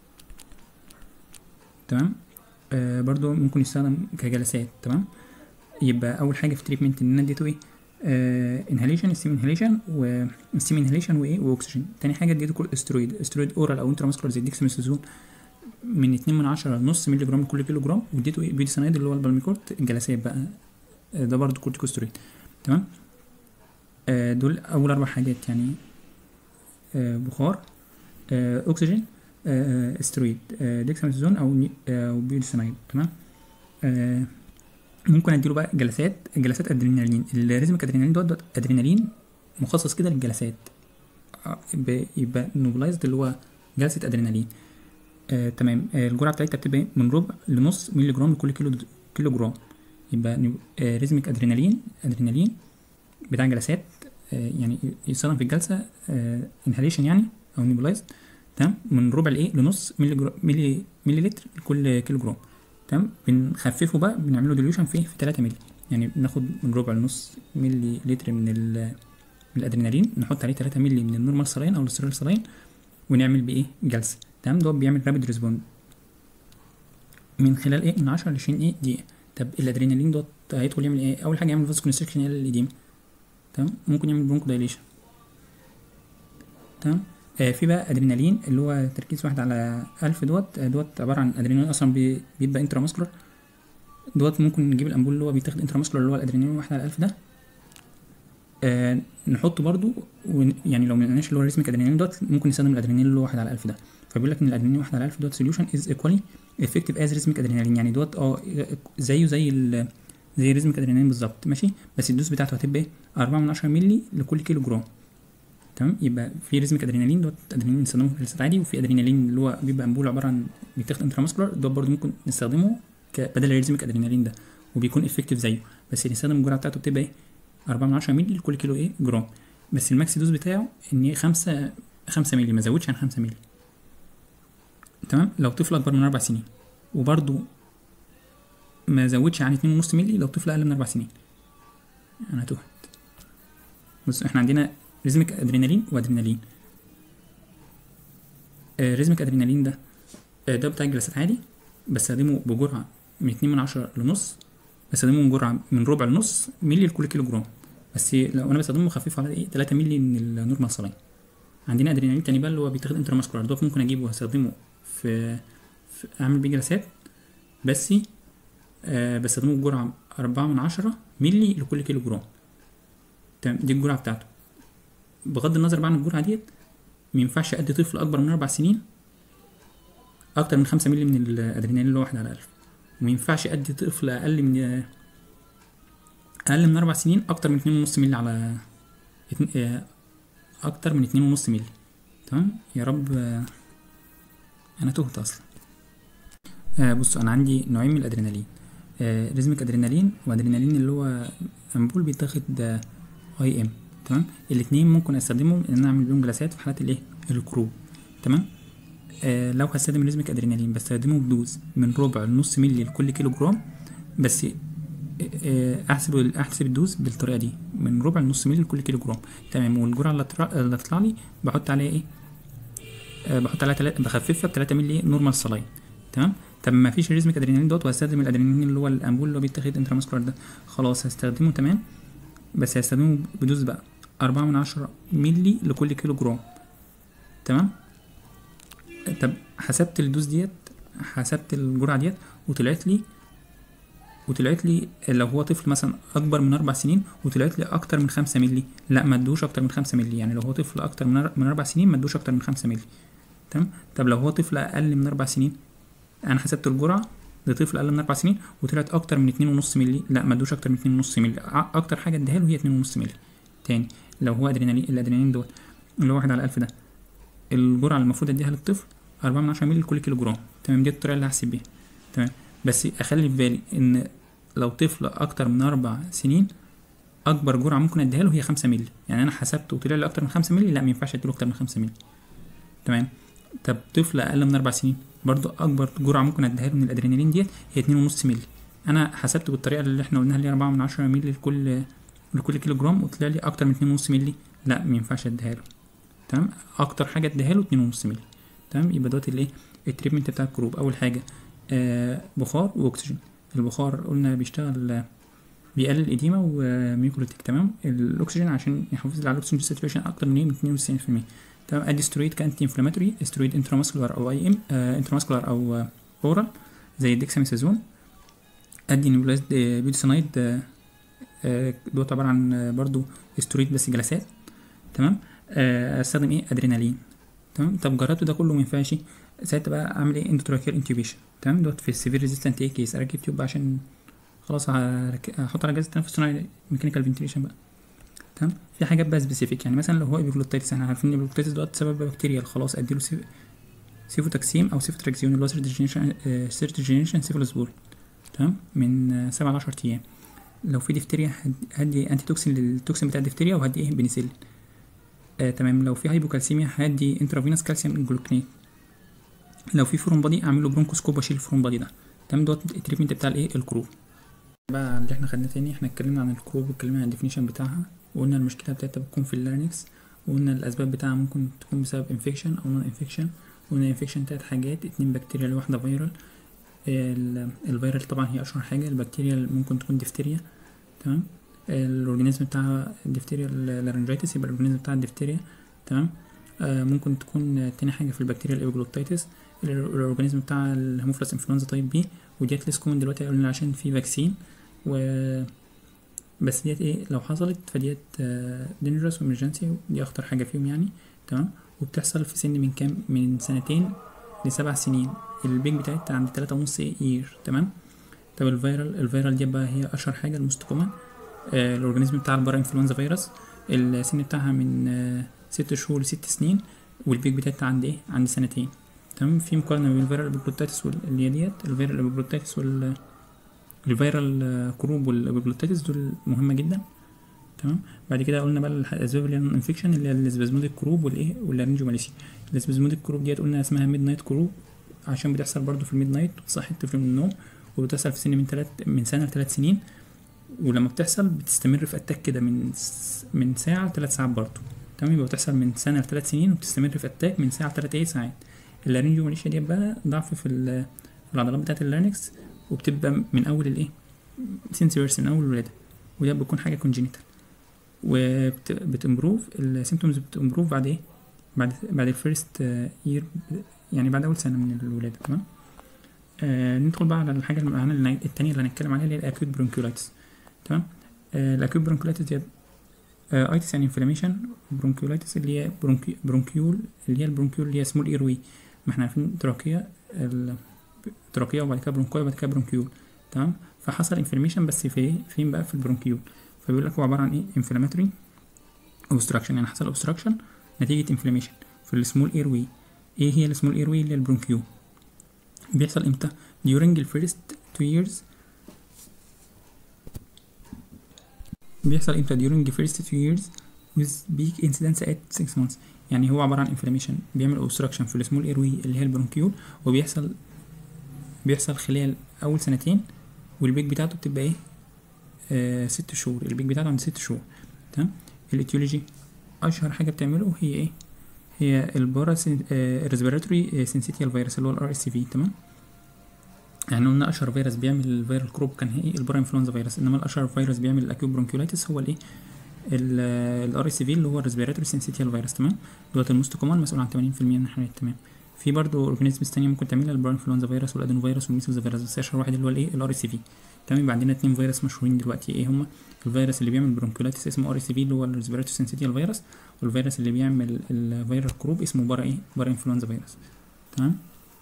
S1: تمام آه برضه ممكن يستخدم كجلسات تمام يبقى اول حاجه في التريتمنت ان انا اديته ايه آه انهاليشن ستيم انهاليشن وستيم انهاليشن وايه واكسجين تاني حاجه اديته استرويد استرويد اورال او انتراماسكولار زي الديكساميثازون من 2 من 10 نص مللي جرام لكل كيلو جرام واديته ايه بيوتيسانايد اللي هو البالميكورت الجلسات بقى آه ده برضه كورتيكوسترويد تمام آه دول اول اربع حاجات يعني آه بخار آه اكسجين آه استرويد آه ديكساميثازون او ني- آه او بيوتيسانايد تمام آه ممكن اديله بقى جلسات جلسات ادرينالين الريزمك ادرينالين دوت دوت ادرينالين مخصص كده للجلسات آه، يبقى- يبقى نوبلايزد اللي هو جلسه ادرينالين آه تمام آه الجرعه بتاعتها بتبقى من ربع لنص مللي جرام لكل كيلو كيلو جرام يبقى نيو- آه ريزمك ادرينالين ادرينالين بتاع جلسات آه يعني يستخدم في الجلسه آه انهاليشن يعني او نيبولايزد تمام من ربع لايه لنص ملي جرام ملي ملي لتر لكل كيلو جرام تمام بنخففه بقى بنعمله ديليوشن فيه في 3 ملي يعني بناخد من ربع لنص ملي لتر من ال من الادرينالين نحط عليه 3 ملي من النورمال سلاين او الاسترال سلاين ونعمل بايه جلسه تمام ده بيعمل رابيد ريسبوند من خلال ايه من 10 ل 20 ايه دقيقه طب الادرينالين دوت هيدخل يعمل ايه اول حاجه يعمل فاسكو كونستريكشن يقلل الاديمه تمام ممكن يعمل برونكو دايليشن تمام آه في بقى ادرينالين اللي هو تركيز واحد على ألف دوت آه، دوت عباره عن ادرينالين اصلا بي- بيبقى انترا ماسكولار دوت ممكن نجيب الامبول اللي هو بيتاخد انترا ماسكولار اللي هو الادرينالين واحد على ألف ده آه نحطه برضو ون- يعني لو ما لقيناش اللي هو ريسمك ادرينالين دوت ممكن نستخدم الادرينالين اللي هو واحد على ألف ده فبيقول لك ان الادرينالين واحد على ألف دوت سوليوشن از ايكوالي افكتيف از ريسمك ادرينالين يعني دوت اه زيه زي ال زي ريزمك ادرينالين بالظبط ماشي بس الدوز بتاعته هتبقى ايه 4 من 10 مللي لكل كيلو جرام تمام يبقى في ريزمك ادرينالين دوت ادرينالين نستخدمه في الجلسات عادي وفي ادرينالين اللي هو بيبقى امبول عباره عن بيتاخد انتراماسكولار دوت برضه ممكن نستخدمه ك- بدل الريزمك ادرينالين ده وبيكون افكتيف زيه بس نستخدم الجرعه بتاعته بتبقى ايه 4 من 10 مللي لكل كيلو ايه جرام بس الماكس دوز بتاعه ان 5 5 مللي ما زودش عن 5 مللي تمام لو طفل اكبر من 4 سنين وبرضه ما زودش عن 2.5 مللي لو طفل اقل من 4 سنين انا تهت بص احنا عندنا ريزمك ادرينالين وادرينالين آه ريزمك ادرينالين ده آه ده بتاع الجلسات عادي بستخدمه بجرعه من 2 من 10 لنص بستخدمه من جرعه من ربع لنص مللي لكل كيلو جرام بس لو انا بستخدمه خفيف على ايه 3 مللي من النورمال سلاين عندنا ادرينالين تاني بقى اللي هو بيتاخد انتراماسكولار دوت ممكن اجيبه واستخدمه في, في اعمل بيه جلسات بس آه بستخدمه بجرعه 4 من 10 مللي لكل كيلو جرام تمام دي الجرعه بتاعته بغض النظر بقى عن الجرعه ديت مينفعش ادي طفل اكبر من اربع سنين اكتر من خمسة مللي من الادرينالين الواحد على الف ومينفعش ادي طفل اقل من اقل من اربع سنين اكتر من اتنين ونص مللي على اتن- آه، اكتر من اتنين ونص مللي تمام يا رب آه، انا تهت اصلا آه بصوا انا عندي نوعين من الادرينالين آه ريزميك ادرينالين وادرينالين اللي هو امبول بيتاخد اي ام تمام الاتنين ممكن استخدمهم ان انا اعمل بيهم جلسات في حالات الايه الكروب تمام آه لو هستخدم ريزميك ادرينالين بستخدمه بدوز من ربع لنص مللي لكل كيلو جرام بس آه، احسب احسب الدوز بالطريقه دي من ربع لنص مللي لكل كيلو جرام تمام والجرعه اللي تطلع- اللي تطلع لي بحط عليها ايه آه، بحط عليها تلاتة بخففها ب 3 مللي نورمال سلاين تمام طب ما فيش ريزميك ادرينالين دوت وهستخدم الادرينالين اللي هو الامبول اللي هو بيتاخد انتراماسكولار ده خلاص هستخدمه تمام بس هستخدمه بدوز بقى أربعة من عشرة مللي لكل كيلو جرام تمام طب حسبت الدوز ديت حسبت الجرعة ديت وطلعت لي وطلعت لي لو هو طفل مثلا اكبر من اربع سنين وطلعت لي اكتر من خمسة مللي لا ما ادوش اكتر من خمسة مللي يعني لو هو طفل اكتر من أر- من اربع سنين ما ادوش اكتر من خمسة مللي تمام طب لو هو طفل اقل من اربع سنين انا حسبت الجرعه لطفل اقل من اربع سنين وطلعت اكتر من اتنين ونص مللي لا ما ادوش اكتر من اتنين ونص مللي أ- اكتر حاجه اديها له هي اتنين ونص مللي تاني لو هو ادرينالين الادرينالين دوت اللي هو واحد على الف ده الجرعه اللي المفروض اديها للطفل أربعة من عشرة مللي لكل كيلو جرام تمام دي الطريقه اللي هحسب بيها تمام بس اخلي في بالي ان لو طفل اكتر من اربع سنين اكبر جرعه ممكن اديها له هي خمسة مللي يعني انا حسبت وطلع لي اكتر من خمسة مللي لا ما ينفعش اديله اكتر من خمسة مللي تمام طب طفل اقل من اربع سنين برضو اكبر جرعه ممكن اديها له من الادرينالين ديت هي اتنين ونص مللي انا حسبت بالطريقه اللي احنا قلناها اللي هي أربعة من عشرة مللي لكل لكل كيلو جرام وطلع لي اكتر من اتنين ونص مللي لا ما ينفعش اديها له تمام اكتر حاجه اديها له اتنين ونص مللي تمام يبقى دوت الايه التريتمنت بتاع الكروب اول حاجه آه بخار واكسجين البخار قلنا بيشتغل آه، بيقلل الإديمة وميوكوليتيك تمام الأكسجين عشان يحافظ لي على الأكسجين ساتوريشن أكتر من إيه؟ من 92% تمام أدي سترويد كأنتي انفلاماتوري سترويد انتراماسكولار أو أي إم آه انتراماسكولار أو آه أورال زي الديكساميثازون أدي نيبولايزد آه بيوتيسينايد آه آه دوت عبارة عن آه برضو سترويد بس جلسات تمام آه أستخدم إيه أدرينالين تمام طب جربت ده كله مينفعش ساعتها بقى أعمل إيه اندوتراكير انتيوبيشن تمام دوت في السيفير ريزيستنت إيه كيس أركب تيوب عشان خلاص هرك- هحط على جهاز التنفس الصناعي ميكانيكال فنتيليشن بقى تمام في حاجات بقى سبيسيفيك يعني مثلا لو هو ايبيجلوتيتس احنا عارفين ان الايبيجلوتيتس دوت سبب بكتيريا خلاص اديله سيف... سيفوتاكسيم او سيفوتراكسيون اللي هو سيرت جينيشن سيرت جينيشن سيفلوسبور تمام من آه، سبعة لعشر ايام لو في ديفتيريا هد- هدي انتي توكسين للتوكسين بتاع الديفتيريا وهدي ايه بنسلين آه تمام لو في هايبوكالسيميا هدي انترافينوس كالسيوم جلوكنيت لو في فورم بادي اعمل له برونكوسكوب واشيل الفورم بادي ده تمام دوت التريتمنت بتاع الايه الكروب بقى اللي احنا خدناه تاني احنا اتكلمنا عن الكروب واتكلمنا عن الديفينيشن بتاعها وقلنا المشكله بتاعتها بتكون في اللارنكس وقلنا الاسباب بتاعها ممكن تكون بسبب انفكشن او نون انفكشن وقلنا انفكشن تلات حاجات اتنين بكتيريا واحده فيرال الفيرال طبعا هي اشهر حاجه البكتيريا اللي ممكن تكون ديفتيريا تمام الاورجانيزم بتاعها ديفتيريا لارنجيتس يبقى الاورجانيزم بتاع الديفتيريا تمام آه ممكن تكون آه، تاني حاجه في البكتيريا الايبوجلوتيتس الاورجانيزم بتاع الهيموفيلس انفلونزا تايب بي وديت ليس كومن دلوقتي قلنا عشان في فاكسين و بس ديت ايه لو حصلت فديت دينجرس وامرجنسي دي اخطر حاجه فيهم يعني تمام وبتحصل في سن من كام من سنتين لسبع سنين البيك بتاعتها عند تلاتة ونص يير تمام طب الفيرال الفيرال دي بقى هي اشهر حاجه الموست كومن آه الاورجانيزم بتاع البارا انفلونزا فيروس السن بتاعها من آه ست شهور لست سنين والبيك بتاعتها عند ايه عند سنتين تمام في مقارنه بين الفيرال ابيجلوتيتس اللي هي ديت الفيرال ابيجلوتيتس وال الفيرال آه، كروب والابيجلوتيتس دول مهمه جدا تمام بعد كده قلنا بقى الح- الاسباب اللي هي الانفكشن اللي هي الاسبازموديك كروب والايه واللارنجوماليسي الاسبازموديك كروب ديت قلنا اسمها ميد نايت كروب عشان بتحصل برضو في الميد نايت وتصحي الطفل من النوم وبتحصل في سن من تلات من سنه لثلاث سنين ولما بتحصل بتستمر في اتاك كده من س- من ساعه لثلاث ساعات برضو تمام يبقى بتحصل من سنه لثلاث سنين وبتستمر في اتاك من ساعه لثلاث ايه ساعات اللارنجوماليسيا دي بقى ضعف في ال- في العضلات بتاعه اللارنكس وبتبقى من اول الايه سنسورس من اول الولاده وده بيكون حاجه كونجينيتال وبتمبروف السيمتومز بتمبروف بعد ايه بعد بعد الفيرست يير يعني بعد اول سنه من الولاده تمام آه ندخل بقى على الحاجه المعنى التانية اللي هنتكلم عليها اللي هي الاكيوت برونكولايتس تمام آه الاكيوت برونكولايتس دي ايتس يعني انفلاميشن برونكيولايتس اللي هي برونكي برونكيول اللي هي البرونكيول اللي هي سمول ايروي ما احنا عارفين تراكية ال- تراكية وبعد كده برونكوي وبعد كده برونكيول تمام فحصل انفلاميشن بس في فين بقى في البرونكيول فبيقول لك هو عبارة عن ايه انفلاماتوري اوبستراكشن يعني حصل اوبستراكشن نتيجة انفلاميشن في السمول ايروي ايه هي السمول ايروي اللي هي البرونكيول بيحصل امتى during the first two years بيحصل امتى during the first two years with big incidence at 6 months يعني هو عبارة عن inflammation بيعمل obstruction في السمول ايروي اللي هي البرونكيول وبيحصل بيحصل خلال أول سنتين والبيك بتاعته بتبقى ايه آه ست شهور البيك بتاعته عند ست شهور تمام الاتيولوجي أشهر حاجة بتعمله هي ايه هي البارا ريسبيراتوري سينسيتيال فيروس اللي هو الار اس في تمام يعني قلنا اشهر فيروس بيعمل الفيرال كروب كان ايه البارا انفلونزا فيروس انما الاشهر فيروس بيعمل الاكيوت برونكيولايتس هو الايه الار اس في اللي هو الريسبيراتوري سينسيتيال فيروس تمام دوت الموست كومن مسؤول عن 80% من الحالات تمام في برضه اورجانيزمز تانية ممكن تعملها البارا انفلونزا فيروس والادينو فيروس والميسلز فيروس بس اشهر واحد اللي هو الايه الار اس في تمام يبقى عندنا اتنين فيروس مشهورين دلوقتي ايه هما الفيروس اللي بيعمل برونكيولايتس اسمه ار اس في اللي هو الريسبيراتوري سينسيتيال فيروس والفيروس اللي بيعمل الفيرال كروب اسمه بارا ايه بارا انفلونزا فيروس تمام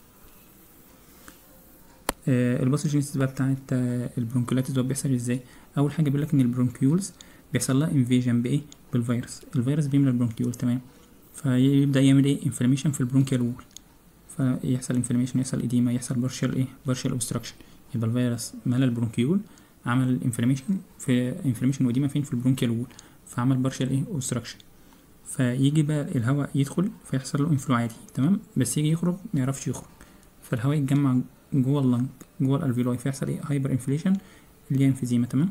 S1: آه الباثوجينيسيس بقى بتاعت آه البرونكيولايتس ده بيحصل ازاي اول حاجه بيقول لك ان البرونكيولز بيحصل لها انفيجن بايه بالفيروس الفيروس بيملى البرونكيول تمام فيبدا يعمل ايه انفلاميشن في البرونكيال وول فيحصل انفلاميشن يحصل اديما يحصل بارشال ايه بارشال اوبستراكشن يبقى الفيروس ملى البرونكيول عمل انفلاميشن في انفلاميشن واديما فين في البرونكيال وول فعمل بارشال ايه اوبستراكشن فيجي بقى الهواء يدخل فيحصل له انفلو عادي تمام بس يجي يخرج ما يعرفش يخرج فالهواء يتجمع جوه اللنج جوه الالفيولاي فيحصل ايه هايبر انفليشن اللي هي انفيزيما تمام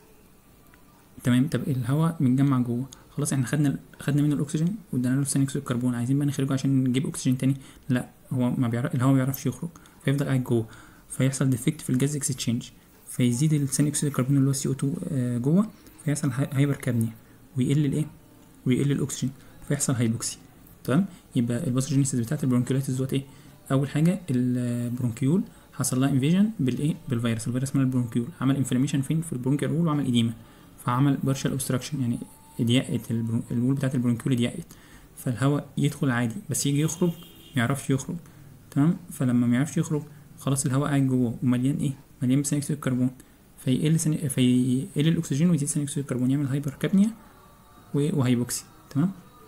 S1: تمام طب الهواء متجمع جوه خلاص احنا خدنا خدنا منه الاكسجين وادينا له ثاني اكسيد الكربون عايزين بقى نخرجه عشان نجيب اكسجين تاني لا هو ما بيعرف الهواء ما بيعرفش يخرج فيفضل قاعد جوه فيحصل ديفكت في الجاز اكسشينج فيزيد الثاني اكسيد الكربون اللي هو سي او 2 جوه فيحصل هايبر كابنيا ويقل الايه ويقل الاكسجين فيحصل هايبوكسي تمام يبقى الباثوجينيسيس بتاعت البرونكيولايتس دوت ايه اول حاجه البرونكيول حصل لها انفيجن بالايه بالفيروس الفيروس مال البرونكيول عمل انفلاميشن فين في البرونكيال وول وعمل اديما فعمل بارشال اوبستراكشن يعني ضيقت الوول بتاعت البرونكيول ضيقت فالهواء يدخل عادي بس يجي يخرج ما يعرفش يخرج تمام فلما ما يعرفش يخرج خلاص الهواء قاعد جوه ومليان ايه مليان بثاني اكسيد الكربون فيقل سني... فيقل الاكسجين ويزيد ثاني اكسيد الكربون يعمل هايبر كابنيا وهايبوكسي تمام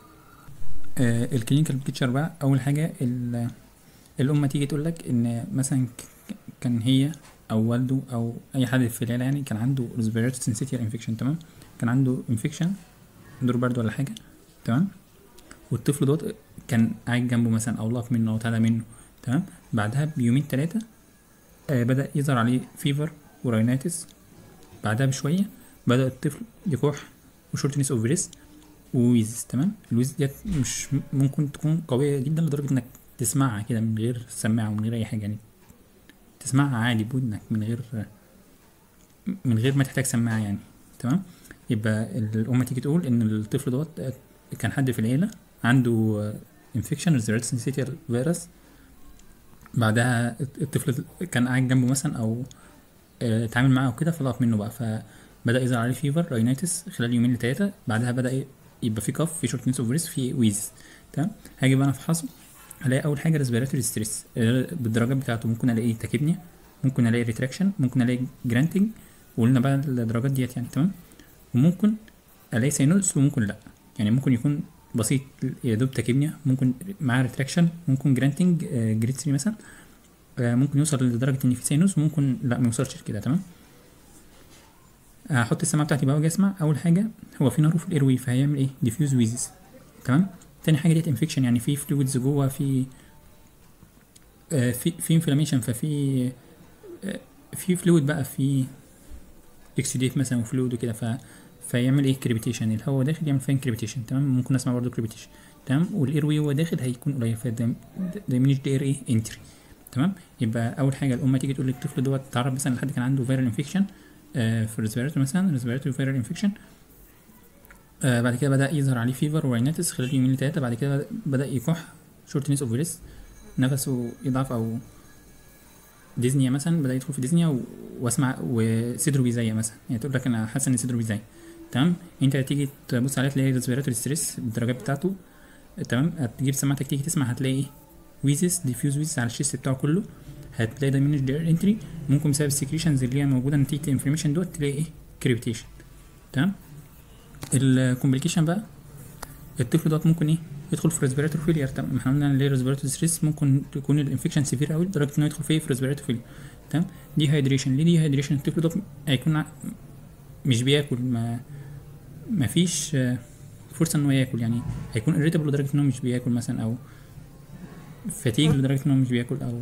S1: آه الكلينيكال بيكتشر بقى اول حاجه الام تيجي تقول لك ان مثلا كان هي او والده او اي حد في العيله يعني كان عنده ريسبيراتوري سنسيتيال انفكشن تمام كان عنده انفكشن دور برد ولا حاجه تمام والطفل دوت كان قاعد جنبه مثلا او لاق منه او تعالى منه تمام بعدها بيومين ثلاثه آه بدا يظهر عليه فيفر وراينيتس بعدها بشويه بدا الطفل يكح وشورتنس اوف بريس وويز تمام الويز ديت مش ممكن تكون قويه جدا لدرجه انك تسمعها كده من غير سماعه ومن غير اي حاجه يعني تسمعها عادي بودنك من غير من غير ما تحتاج سماعه يعني تمام يبقى الام تيجي تقول ان الطفل دوت كان حد في العيله عنده انفكشن ريزيرت سنسيتيال فيروس بعدها الطفل كان قاعد جنبه مثلا او اتعامل معاه وكده فلقط منه بقى فبدا يظهر عليه فيفر راينيتس خلال يومين لثلاثه بعدها بدا يبقى في كف في شورتنس اوف بريس في ويز تمام هاجي بقى انا افحصه هلاقي اول حاجه ريسبيراتوري ستريس بالدرجات بتاعته ممكن الاقي تاكيبنيا ممكن الاقي ريتراكشن ممكن الاقي جرانتنج وقلنا بقى الدرجات ديت يعني تمام وممكن الاقي ساينوس وممكن لا يعني ممكن يكون بسيط يا دوب تاكيبنيا ممكن معاه ريتراكشن ممكن جرانتنج آه جريد 3 مثلا آه ممكن يوصل لدرجه ان في ساينوس وممكن لا ما يوصلش كده تمام هحط السماعه بتاعتي بقى واجي اسمع اول حاجه هو في نار في الايروي فهيعمل ايه ديفيوز ويزز تمام تاني حاجه ديت انفكشن يعني في فلويدز جوه في آه في في انفلاميشن ففي آه في فلويد بقى في اكسيديت مثلا وفلويد وكده ف فيعمل ايه كريبيتيشن الهواء داخل يعمل فين كريبيتيشن تمام ممكن اسمع برضه كريبيتيشن تمام والايروي هو داخل هيكون قليل فده دايمنش دير ايه انتري تمام يبقى اول حاجه الام تيجي تقول للطفل دوت تعرف مثلا لحد كان عنده فيرال انفكشن آه في الريسبيراتوري مثلا ريسبيراتوري فيرال انفكشن آه بعد كده بدا يظهر عليه فيفر وراينيتس خلال يومين لثلاثه بعد كده بدا يكح شورتنس اوف بريس نفسه يضعف او ديزنيا مثلا بدا يدخل في ديزنيا و... واسمع وصدره بيزيق مثلا يعني تقول لك انا حاسس ان صدره بيزيق تمام انت هتيجي تبص عليه تلاقي ريسبيراتوري ستريس بالدرجات بتاعته تمام هتجيب سماعتك تيجي تسمع هتلاقي ايه ويزس ديفيوز ويزس على الشيست بتاعه كله هتلاقي دايمنش دير انتري ممكن بسبب السكريشنز اللي هي موجوده نتيجه الانفلاميشن دوت تلاقي ايه كريبتيشن تمام الكومبليكيشن بقى الطفل دوت ممكن ايه يدخل في ريسبيراتوري فيلير تمام احنا قلنا ليه ريسبيراتوري ستريس ممكن تكون الانفكشن سيفير قوي لدرجه انه يدخل فيه في ريسبيراتوري فيلير تمام دي هايدريشن ليه دي هايدريشن الطفل دوت هيكون ع- مش بياكل ما ما فيش آه، فرصه انه ياكل يعني هيكون irritable لدرجه انه مش بياكل مثلا او فتيج لدرجه انه مش بياكل او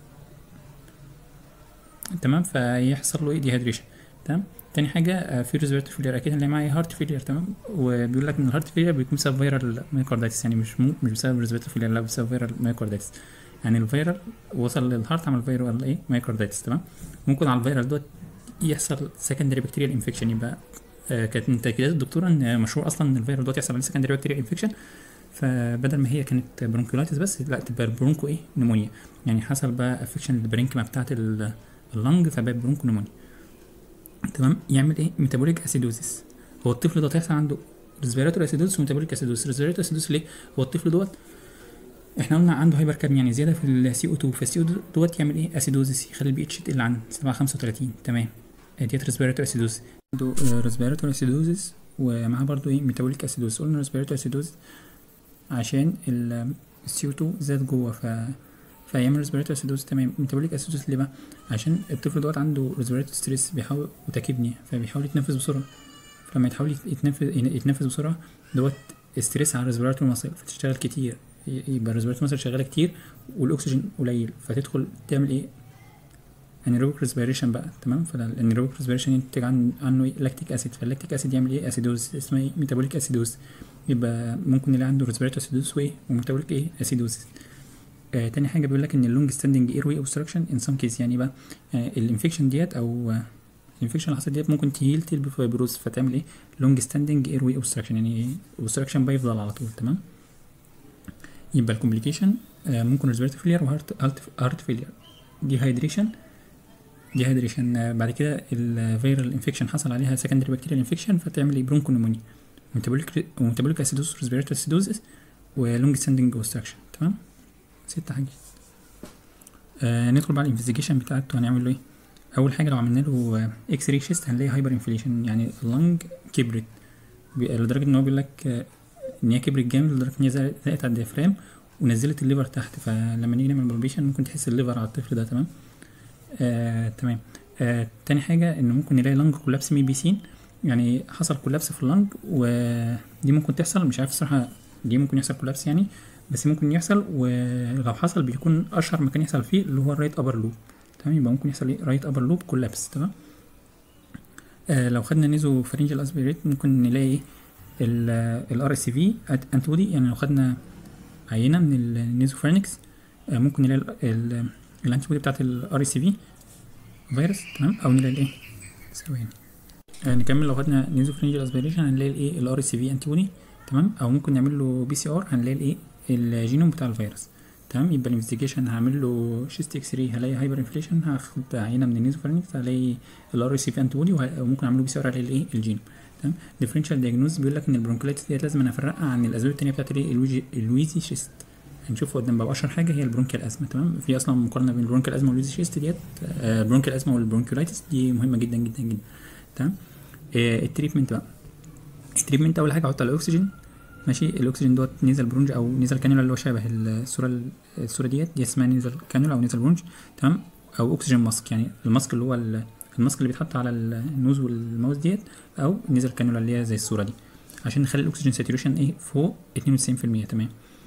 S1: تمام فيحصل له ايه ديهايدريشن تمام تاني حاجه آه، في ريسبيراتوري فيلير اكيد اللي معايا هارت فيلير تمام وبيقول لك ان الهارت فيلير بيكون بسبب فيرال مايكاردايتس يعني مش مو مش بسبب ريسبيراتوري فيلير لا بسبب فيرال مايكاردايتس يعني الفيرال وصل للهارت عمل فيرال ايه مايكاردايتس تمام ممكن على الفيرال دوت يحصل سكندري بكتيريال انفكشن يبقى آه، كانت من تاكيدات الدكتوره ان مشهور اصلا ان الفيرال دوت يحصل عليه سكندري بكتيريال انفكشن فبدل ما هي كانت برونكولايتس بس لا تبقى برونكو ايه نمونيا يعني حصل بقى افكشن البرينكما بتاعت ال- اللنج فبقى برونكو نمونيا تمام يعمل ايه ميتابوليك اسيدوزيس هو الطفل دوت هيحصل عنده ريسبيراتوري اسيدوزيس وميتابوليك اسيدوزيس ريسبيراتوري اسيدوزيس ليه هو الطفل دوت احنا قلنا عنده هايبر كارب يعني زياده في السي او 2 فالسي او دوت يعمل ايه اسيدوزيس يخلي البي اتش تقل عن 735 تمام ديت ريسبيراتوري اسيدوزيس عنده ريسبيراتوري اسيدوزيس ومعاه برضو ايه ميتابوليك اسيدوزيس قلنا ريسبيراتوري اسيدوزيس عشان السي او 2 زاد جوه ف فيعمل ريسبيراتوري اسيدوزيس تمام ميتابوليك اسيدوزيس ليه بقى عشان الطفل دوت عنده ريسبيراتوري ستريس بيحاول وتكبني فبيحاول يتنفس بسرعه فلما يتحاول يتنفس يتنفس بسرعه دوت ستريس على الريسبيراتوري ماسل فتشتغل كتير ي- يبقى الريسبيراتوري ماسل شغاله كتير والاكسجين قليل فتدخل تعمل ايه انيروبيك ريسبيريشن بقى تمام فالانيروبيك ريسبيريشن ينتج عن عنه ايه لاكتيك اسيد فاللاكتيك اسيد يعمل ايه اسيدوز اسمها ايه ميتابوليك اسيدوز يبقى ممكن نلاقي عنده ريسبيراتوري اسيدوز وايه وميتابوليك ايه اسيدوز آه تاني حاجه بيقول لك ان اللونج ستاندنج اير واي اوبستراكشن ان سام كيس يعني بقى آه الانفكشن ديت او الانفكشن اللي حصلت ديت ممكن تهيل تلب فايبروز فتعمل ايه لونج ستاندنج اير واي اوبستراكشن يعني اوبستراكشن بيفضل على طول تمام يبقى الكومبليكيشن آه ممكن ريسبيراتوري فيلير وهارت هارت فيلير دي هايدريشن دي هايدريشن بعد كده الفيرال انفكشن حصل عليها سكندري بكتيريال انفكشن فتعمل ايه برونكو نمونيا وميتابوليك وميتابوليك اسيدوس ريسبيراتوري اسيدوزس ولونج ستاندنج اوبستراكشن تمام ست حاجات آه ندخل بقى الانفستيجيشن بتاعته هنعمل له ايه اول حاجه لو عملنا له اكس راي شيست هنلاقي هايبر انفليشن يعني اللنج كبرت بي- لدرجه ان هو بيقول لك آه، ان هي كبرت جامد لدرجه ان هي زق- زقت على الديافرام ونزلت الليفر تحت فلما نيجي نعمل بالبيشن ممكن تحس الليفر على الطفل ده تمام آه تمام آه تاني حاجه ان ممكن نلاقي لنج كولابس مي بي سين يعني حصل كولابس في اللنج ودي ممكن تحصل مش عارف الصراحه دي ممكن يحصل كولابس يعني بس ممكن يحصل ولو حصل بيكون اشهر مكان يحصل فيه اللي هو الرايت ابر لوب تمام يبقى ممكن يحصل ايه رايت ابر لوب كولابس تمام آه لو خدنا نيزو فرنجل اسبيريت ممكن نلاقي الار اس في انتودي يعني لو خدنا عينه من النيزوفرينكس آه ممكن نلاقي الانتودي بتاعت الار اس في فيروس تمام او نلاقي الايه ثواني آه نكمل لو خدنا نيزوفرنجل اسبيريشن هنلاقي الايه الار اس في انتيبودي تمام او ممكن نعمل له بي سي ار هنلاقي الايه الجينوم بتاع الفيروس تمام يبقى الانفستيجيشن هعمل له شيست اكس راي هلاقي هايبر انفليشن هاخد عينه من النيزوفرنكس هلاقي الار اس في انتيبودي وممكن اعمل له بي سي ار هلاقي الايه الجينوم تمام ديفرنشال دياجنوز بيقول لك ان البرونكولايتس ديت لازم انا افرقها عن الاسباب التانيه بتاعت الايه الويجي- الويزي شيست هنشوف قدام بقى اشهر حاجه هي البرونكيال ازمه تمام في اصلا مقارنه بين البرونكيال ازمه والويزي شيست ديت آه، البرونكيال ازمه والبرونكولايتس دي مهمه جدا جدا جدا تمام آه، التريتمنت بقى التريتمنت اول حاجه احط على الاكسجين ماشي الاكسجين دوت نيزل برونج او نيزل كانولا اللي هو شبه الصوره الصوره ديت دي اسمها نيزل كانولا او نيزل برونج تمام او اكسجين ماسك يعني الماسك اللي هو ال- الماسك اللي بيتحط على النوز والماوس ديت او نيزل كانولا اللي هي زي الصوره دي عشان نخلي الاكسجين ساتوريشن ايه فوق 92% تمام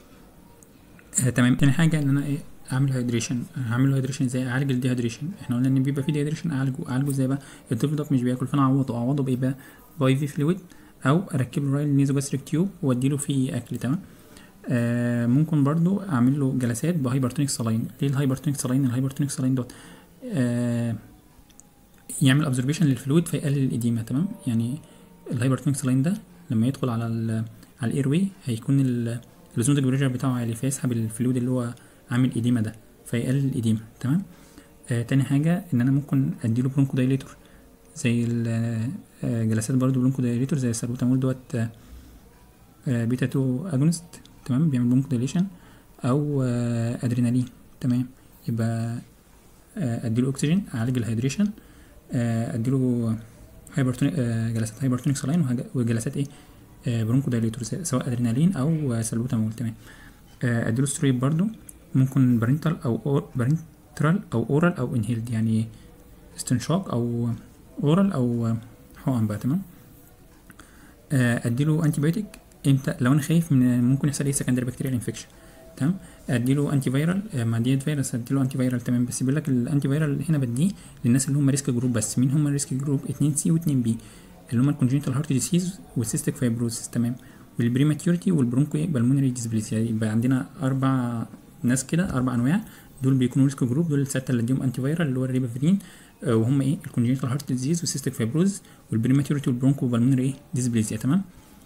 S1: آه تمام تاني حاجه ان انا ايه اعمل هيدريشن هعمل له هيدريشن ازاي اعالج الديهيدريشن احنا قلنا ان بيبقى في ديهيدريشن اعالجه اعالجه ازاي بقى الطفل ده مش بياكل فانا اعوضه اعوضه بايه بقى باي في فلويد او اركب له رايل نيزوجاستريك تيوب واديله فيه اكل تمام آه ممكن برضو اعمل له جلسات بهايبرتونيك سلاين ليه الهايبرتونيك سلاين الهايبرتونيك سلاين دوت آه يعمل ابزوربيشن للفلويد فيقلل الاديمه تمام يعني الهايبرتونيك سلاين ده لما يدخل على ال على الاير واي هيكون ال- الزونتك بريشر بتاعه عالي فيسحب الفلويد اللي هو عامل اديمه ده فيقلل الاديمه تمام آه تاني حاجه ان انا ممكن اديله برونكو دايليتور زي ال- آه، جلسات برضو برونكو دايليتور زي السلبوتامول دوت آه، آه، بيتا 2 اجونست تمام بيعمل برونكو دايليشن او آه، ادرينالين تمام يبقى آه، اديله اكسجين اعالج الهيدريشن آه، اديله هايبرتونيك آه، جلسات هايبرتونيك سلاين وهج- وجلسات ايه آه، برونكو دايليتور سواء ادرينالين او آه، سلبوتامول تمام آه، اديله سترويد برضو ممكن بارنتال او أور بارنترال او اورال او انهيلد يعني استنشاق او اورال او حقن بقى تمام آه، اديله انتي بايوتيك امتى لو انا خايف من ممكن يحصل ايه سكندري بكتيريال انفكشن تمام اديله انتي فيرال آه، مع ديت فيروس اديله انتي فيرال تمام بس بيقول لك الانتي فيرال هنا بديه للناس اللي هم ريسك جروب بس مين هم الريسك جروب 2 سي و2 بي اللي هم الكونجنتال هارت ديسيز والسيستيك فايبروسيس تمام والبريماتيورتي والبرونكو بالمونري ديسبليسيا يبقى عندنا اربع ناس كده اربع انواع دول بيكونوا ريسك جروب دول السته اللي اديهم انتي فيرال اللي هو الريبافرين آه، وهم ايه الكونجنتال هارت ديزيز والسيستيك فايبروز والبريماتيورتي والبرونكو بالمونري ايه ديسبليسيا تمام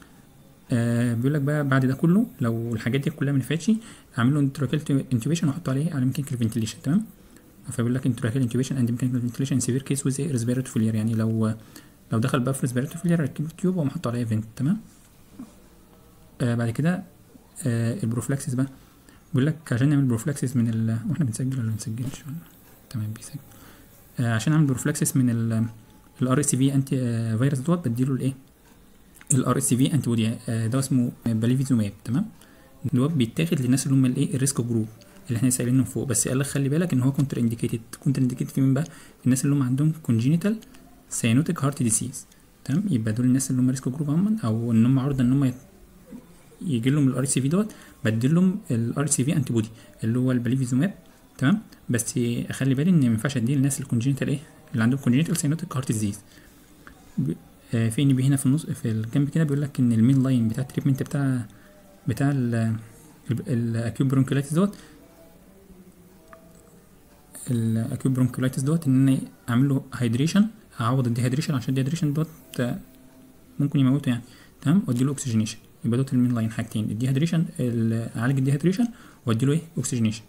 S1: آه بيقول لك بقى بعد ده كله لو الحاجات دي كلها ما نفعتش اعمل له انتراكيل انتوبيشن واحط عليه على ميكانيكال فنتيليشن تمام فبيقول لك انتراكيل انتوبيشن اند ميكانيكال فنتيليشن سيفير كيس ويز ريسبيراتوري فيلير يعني لو لو دخل بقى في ريسبيراتوري فيلير ركب له تيوب وقام حاطه عليه فنت تمام آه بعد كده آه البروفلاكسيس بقى بيقول لك عشان نعمل بروفلاكسيس من ال واحنا بنسجل ولا ما بنسجلش ولا تمام بيسجل آه عشان اعمل بروفلاكسيس من ال الار اس في انتي آه فيروس دوت بديله الايه الار اس في انتي بودي آه ده اسمه باليفيزوماب تمام دوت بيتاخد للناس اللي هم الايه الريسك جروب اللي احنا سائلينهم فوق بس قال لك خلي بالك ان هو كونتر انديكيتد كونتر انديكيتد في مين بقى الناس اللي هم عندهم كونجينيتال سيانوتيك هارت ديسيز تمام يبقى دول الناس اللي هم ريسك جروب عموما او ان هم عرضه ان هم يجي لهم الار سي في دوت بدل لهم الار سي في انتي بودي اللي هو البليفيزوماب تمام بس اخلي بالي ان ما ينفعش اديه للناس الكونجينيتال ايه اللي عندهم كونجينيتال سيانوتيك هارت ديزيز آه، في ان بي هنا في النص في الجنب كده بيقول لك ان المين لاين بتاع التريتمنت بتاع بتاع الاكيوب برونكولايتس دوت الاكيوب برونكولايتس دوت ان انا اعمل له هيدريشن اعوض الديهيدريشن عشان الديهيدريشن دوت آه، ممكن يموته يعني تمام وادي له اوكسجينيشن يبقى دوت المين لاين حاجتين الديهيدريشن ال- اعالج الديهيدريشن وادي له ايه اوكسجينيشن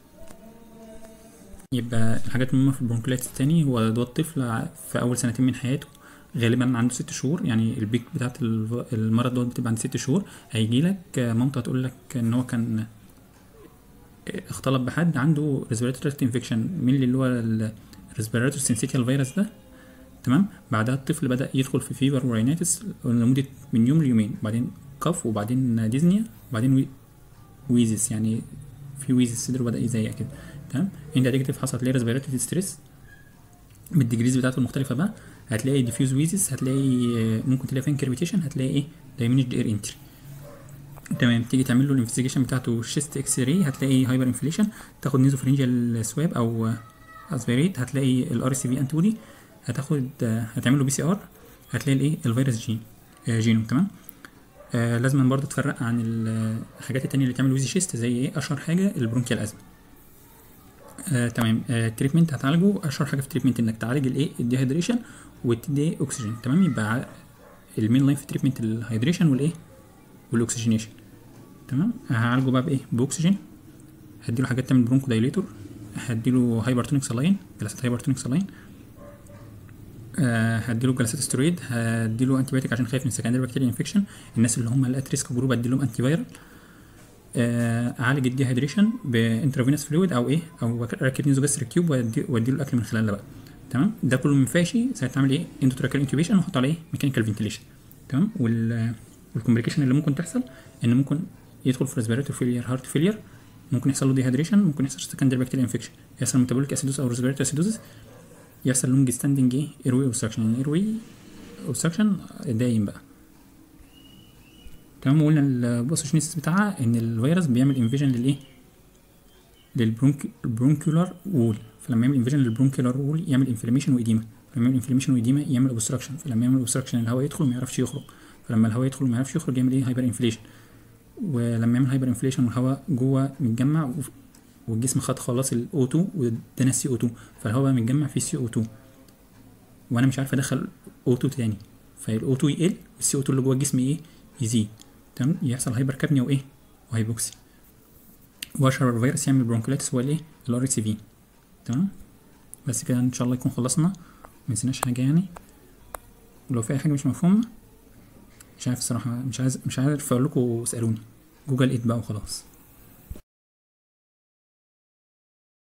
S1: يبقى الحاجات المهمة في البرونكولايتس التاني هو دوت طفل ع- في أول سنتين من حياته غالبا عنده ست شهور يعني البيك بتاعت الف- المرض دوت بتبقى عند ست شهور هيجي لك مامته هتقول لك ان هو كان اختلط بحد عنده ريسبيراتوري انفكشن مين اللي هو الريسبيراتوري سينسيتيال فيروس ده تمام بعدها الطفل بدا يدخل في فيبر وراينيتس لمده من يوم ليومين وبعدين كف وبعدين ديزنيا وبعدين وي- ويزس يعني في ويزس صدره بدا يزيق كده تمام انت هتكتب حصل هتلاقي ريسبيراتوري ستريس بالديجريز بتاعته المختلفه بقى هتلاقي ديفيوز ويزس هتلاقي آه، ممكن تلاقي فين كريبيتيشن هتلاقي ايه دايمينيشد اير انتري تمام تيجي تعمل له الانفستيجيشن بتاعته شيست اكس راي هتلاقي هايبر انفليشن تاخد نيزوفرينجيال سواب او اسبيريت هتلاقي الار سي في انتودي هتاخد آه، هتعمل له بي سي ار هتلاقي الايه الفيروس جين آه، جينوم تمام آه لازم برضه تفرق عن ال- الحاجات التانية اللي تعمل ويزي شيست زي ايه اشهر حاجه البرونكيال ازمه آه تمام آه التريتمنت هتعالجه اشهر حاجه في التريتمنت انك تعالج الايه الديهيدريشن وتدي اكسجين تمام يبقى ع- المين لاين في التريتمنت الهيدريشن والايه والاكسجينيشن تمام هعالجه بقى بايه باكسجين هديله حاجات تعمل برونكو دايليتور هديله هايبرتونيك سلاين جلسات هايبرتونيك سلاين آه هديله جلسات استرويد هديله انتي بايوتيك عشان خايف من سكندري بكتيريا انفكشن الناس اللي هم الات ريسك جروب اديلهم انتي فايرال آه، اعالج الديهيدريشن بانترافينوس فلويد او ايه او راكب نيزو جاستريك كيوب وادي وادي له الاكل من خلالها بقى تمام ده كله ما ينفعش ساعتها اعمل ايه اندوتراكال انتوبيشن واحط عليه ميكانيكال فنتيليشن تمام وال والكومبليكيشن اللي ممكن تحصل ان ممكن يدخل في ريسبيراتوري فيلير هارت فيلير ممكن يحصل له ديهيدريشن ممكن يحصل سكندري بكتيريا انفكشن يحصل ميتابوليك اسيدوس او ريسبيراتوري اسيدوس يحصل لونج ستاندنج ايه ايروي اوبستراكشن يعني ايروي اوبستراكشن دايم بقى تمام وقلنا البوسوشنيسيس بتاعها ان الفيروس بيعمل انفيجن للايه للبرونك البرونكيولار وول فلما يعمل انفيجن للبرونكيولار وول يعمل انفلاميشن واديما فلما يعمل انفلاميشن واديما يعمل اوبستراكشن فلما يعمل اوبستراكشن الهواء يدخل ما يعرفش يخرج فلما الهواء يدخل ما يعرفش يخرج يعمل ايه هايبر انفليشن ولما يعمل هايبر انفليشن والهواء جوه متجمع وف- والجسم خد خلاص الاو 2 وادانا السي او 2 فالهواء متجمع فيه سي او 2 وانا مش عارف ادخل او 2 تاني فالاو 2 يقل والسي او 2 اللي جوه الجسم ايه يزيد تمام يحصل هايبر كابنيا وايه وهايبوكسي واشهر فيروس يعمل برونكولايتس هو الايه الار سي في تمام بس كده ان شاء الله يكون خلصنا ما نسيناش حاجه يعني ولو في اي حاجه مش مفهومه مش عارف الصراحه مش عايز مش عارف اقول لكم اسالوني جوجل ايت بقى وخلاص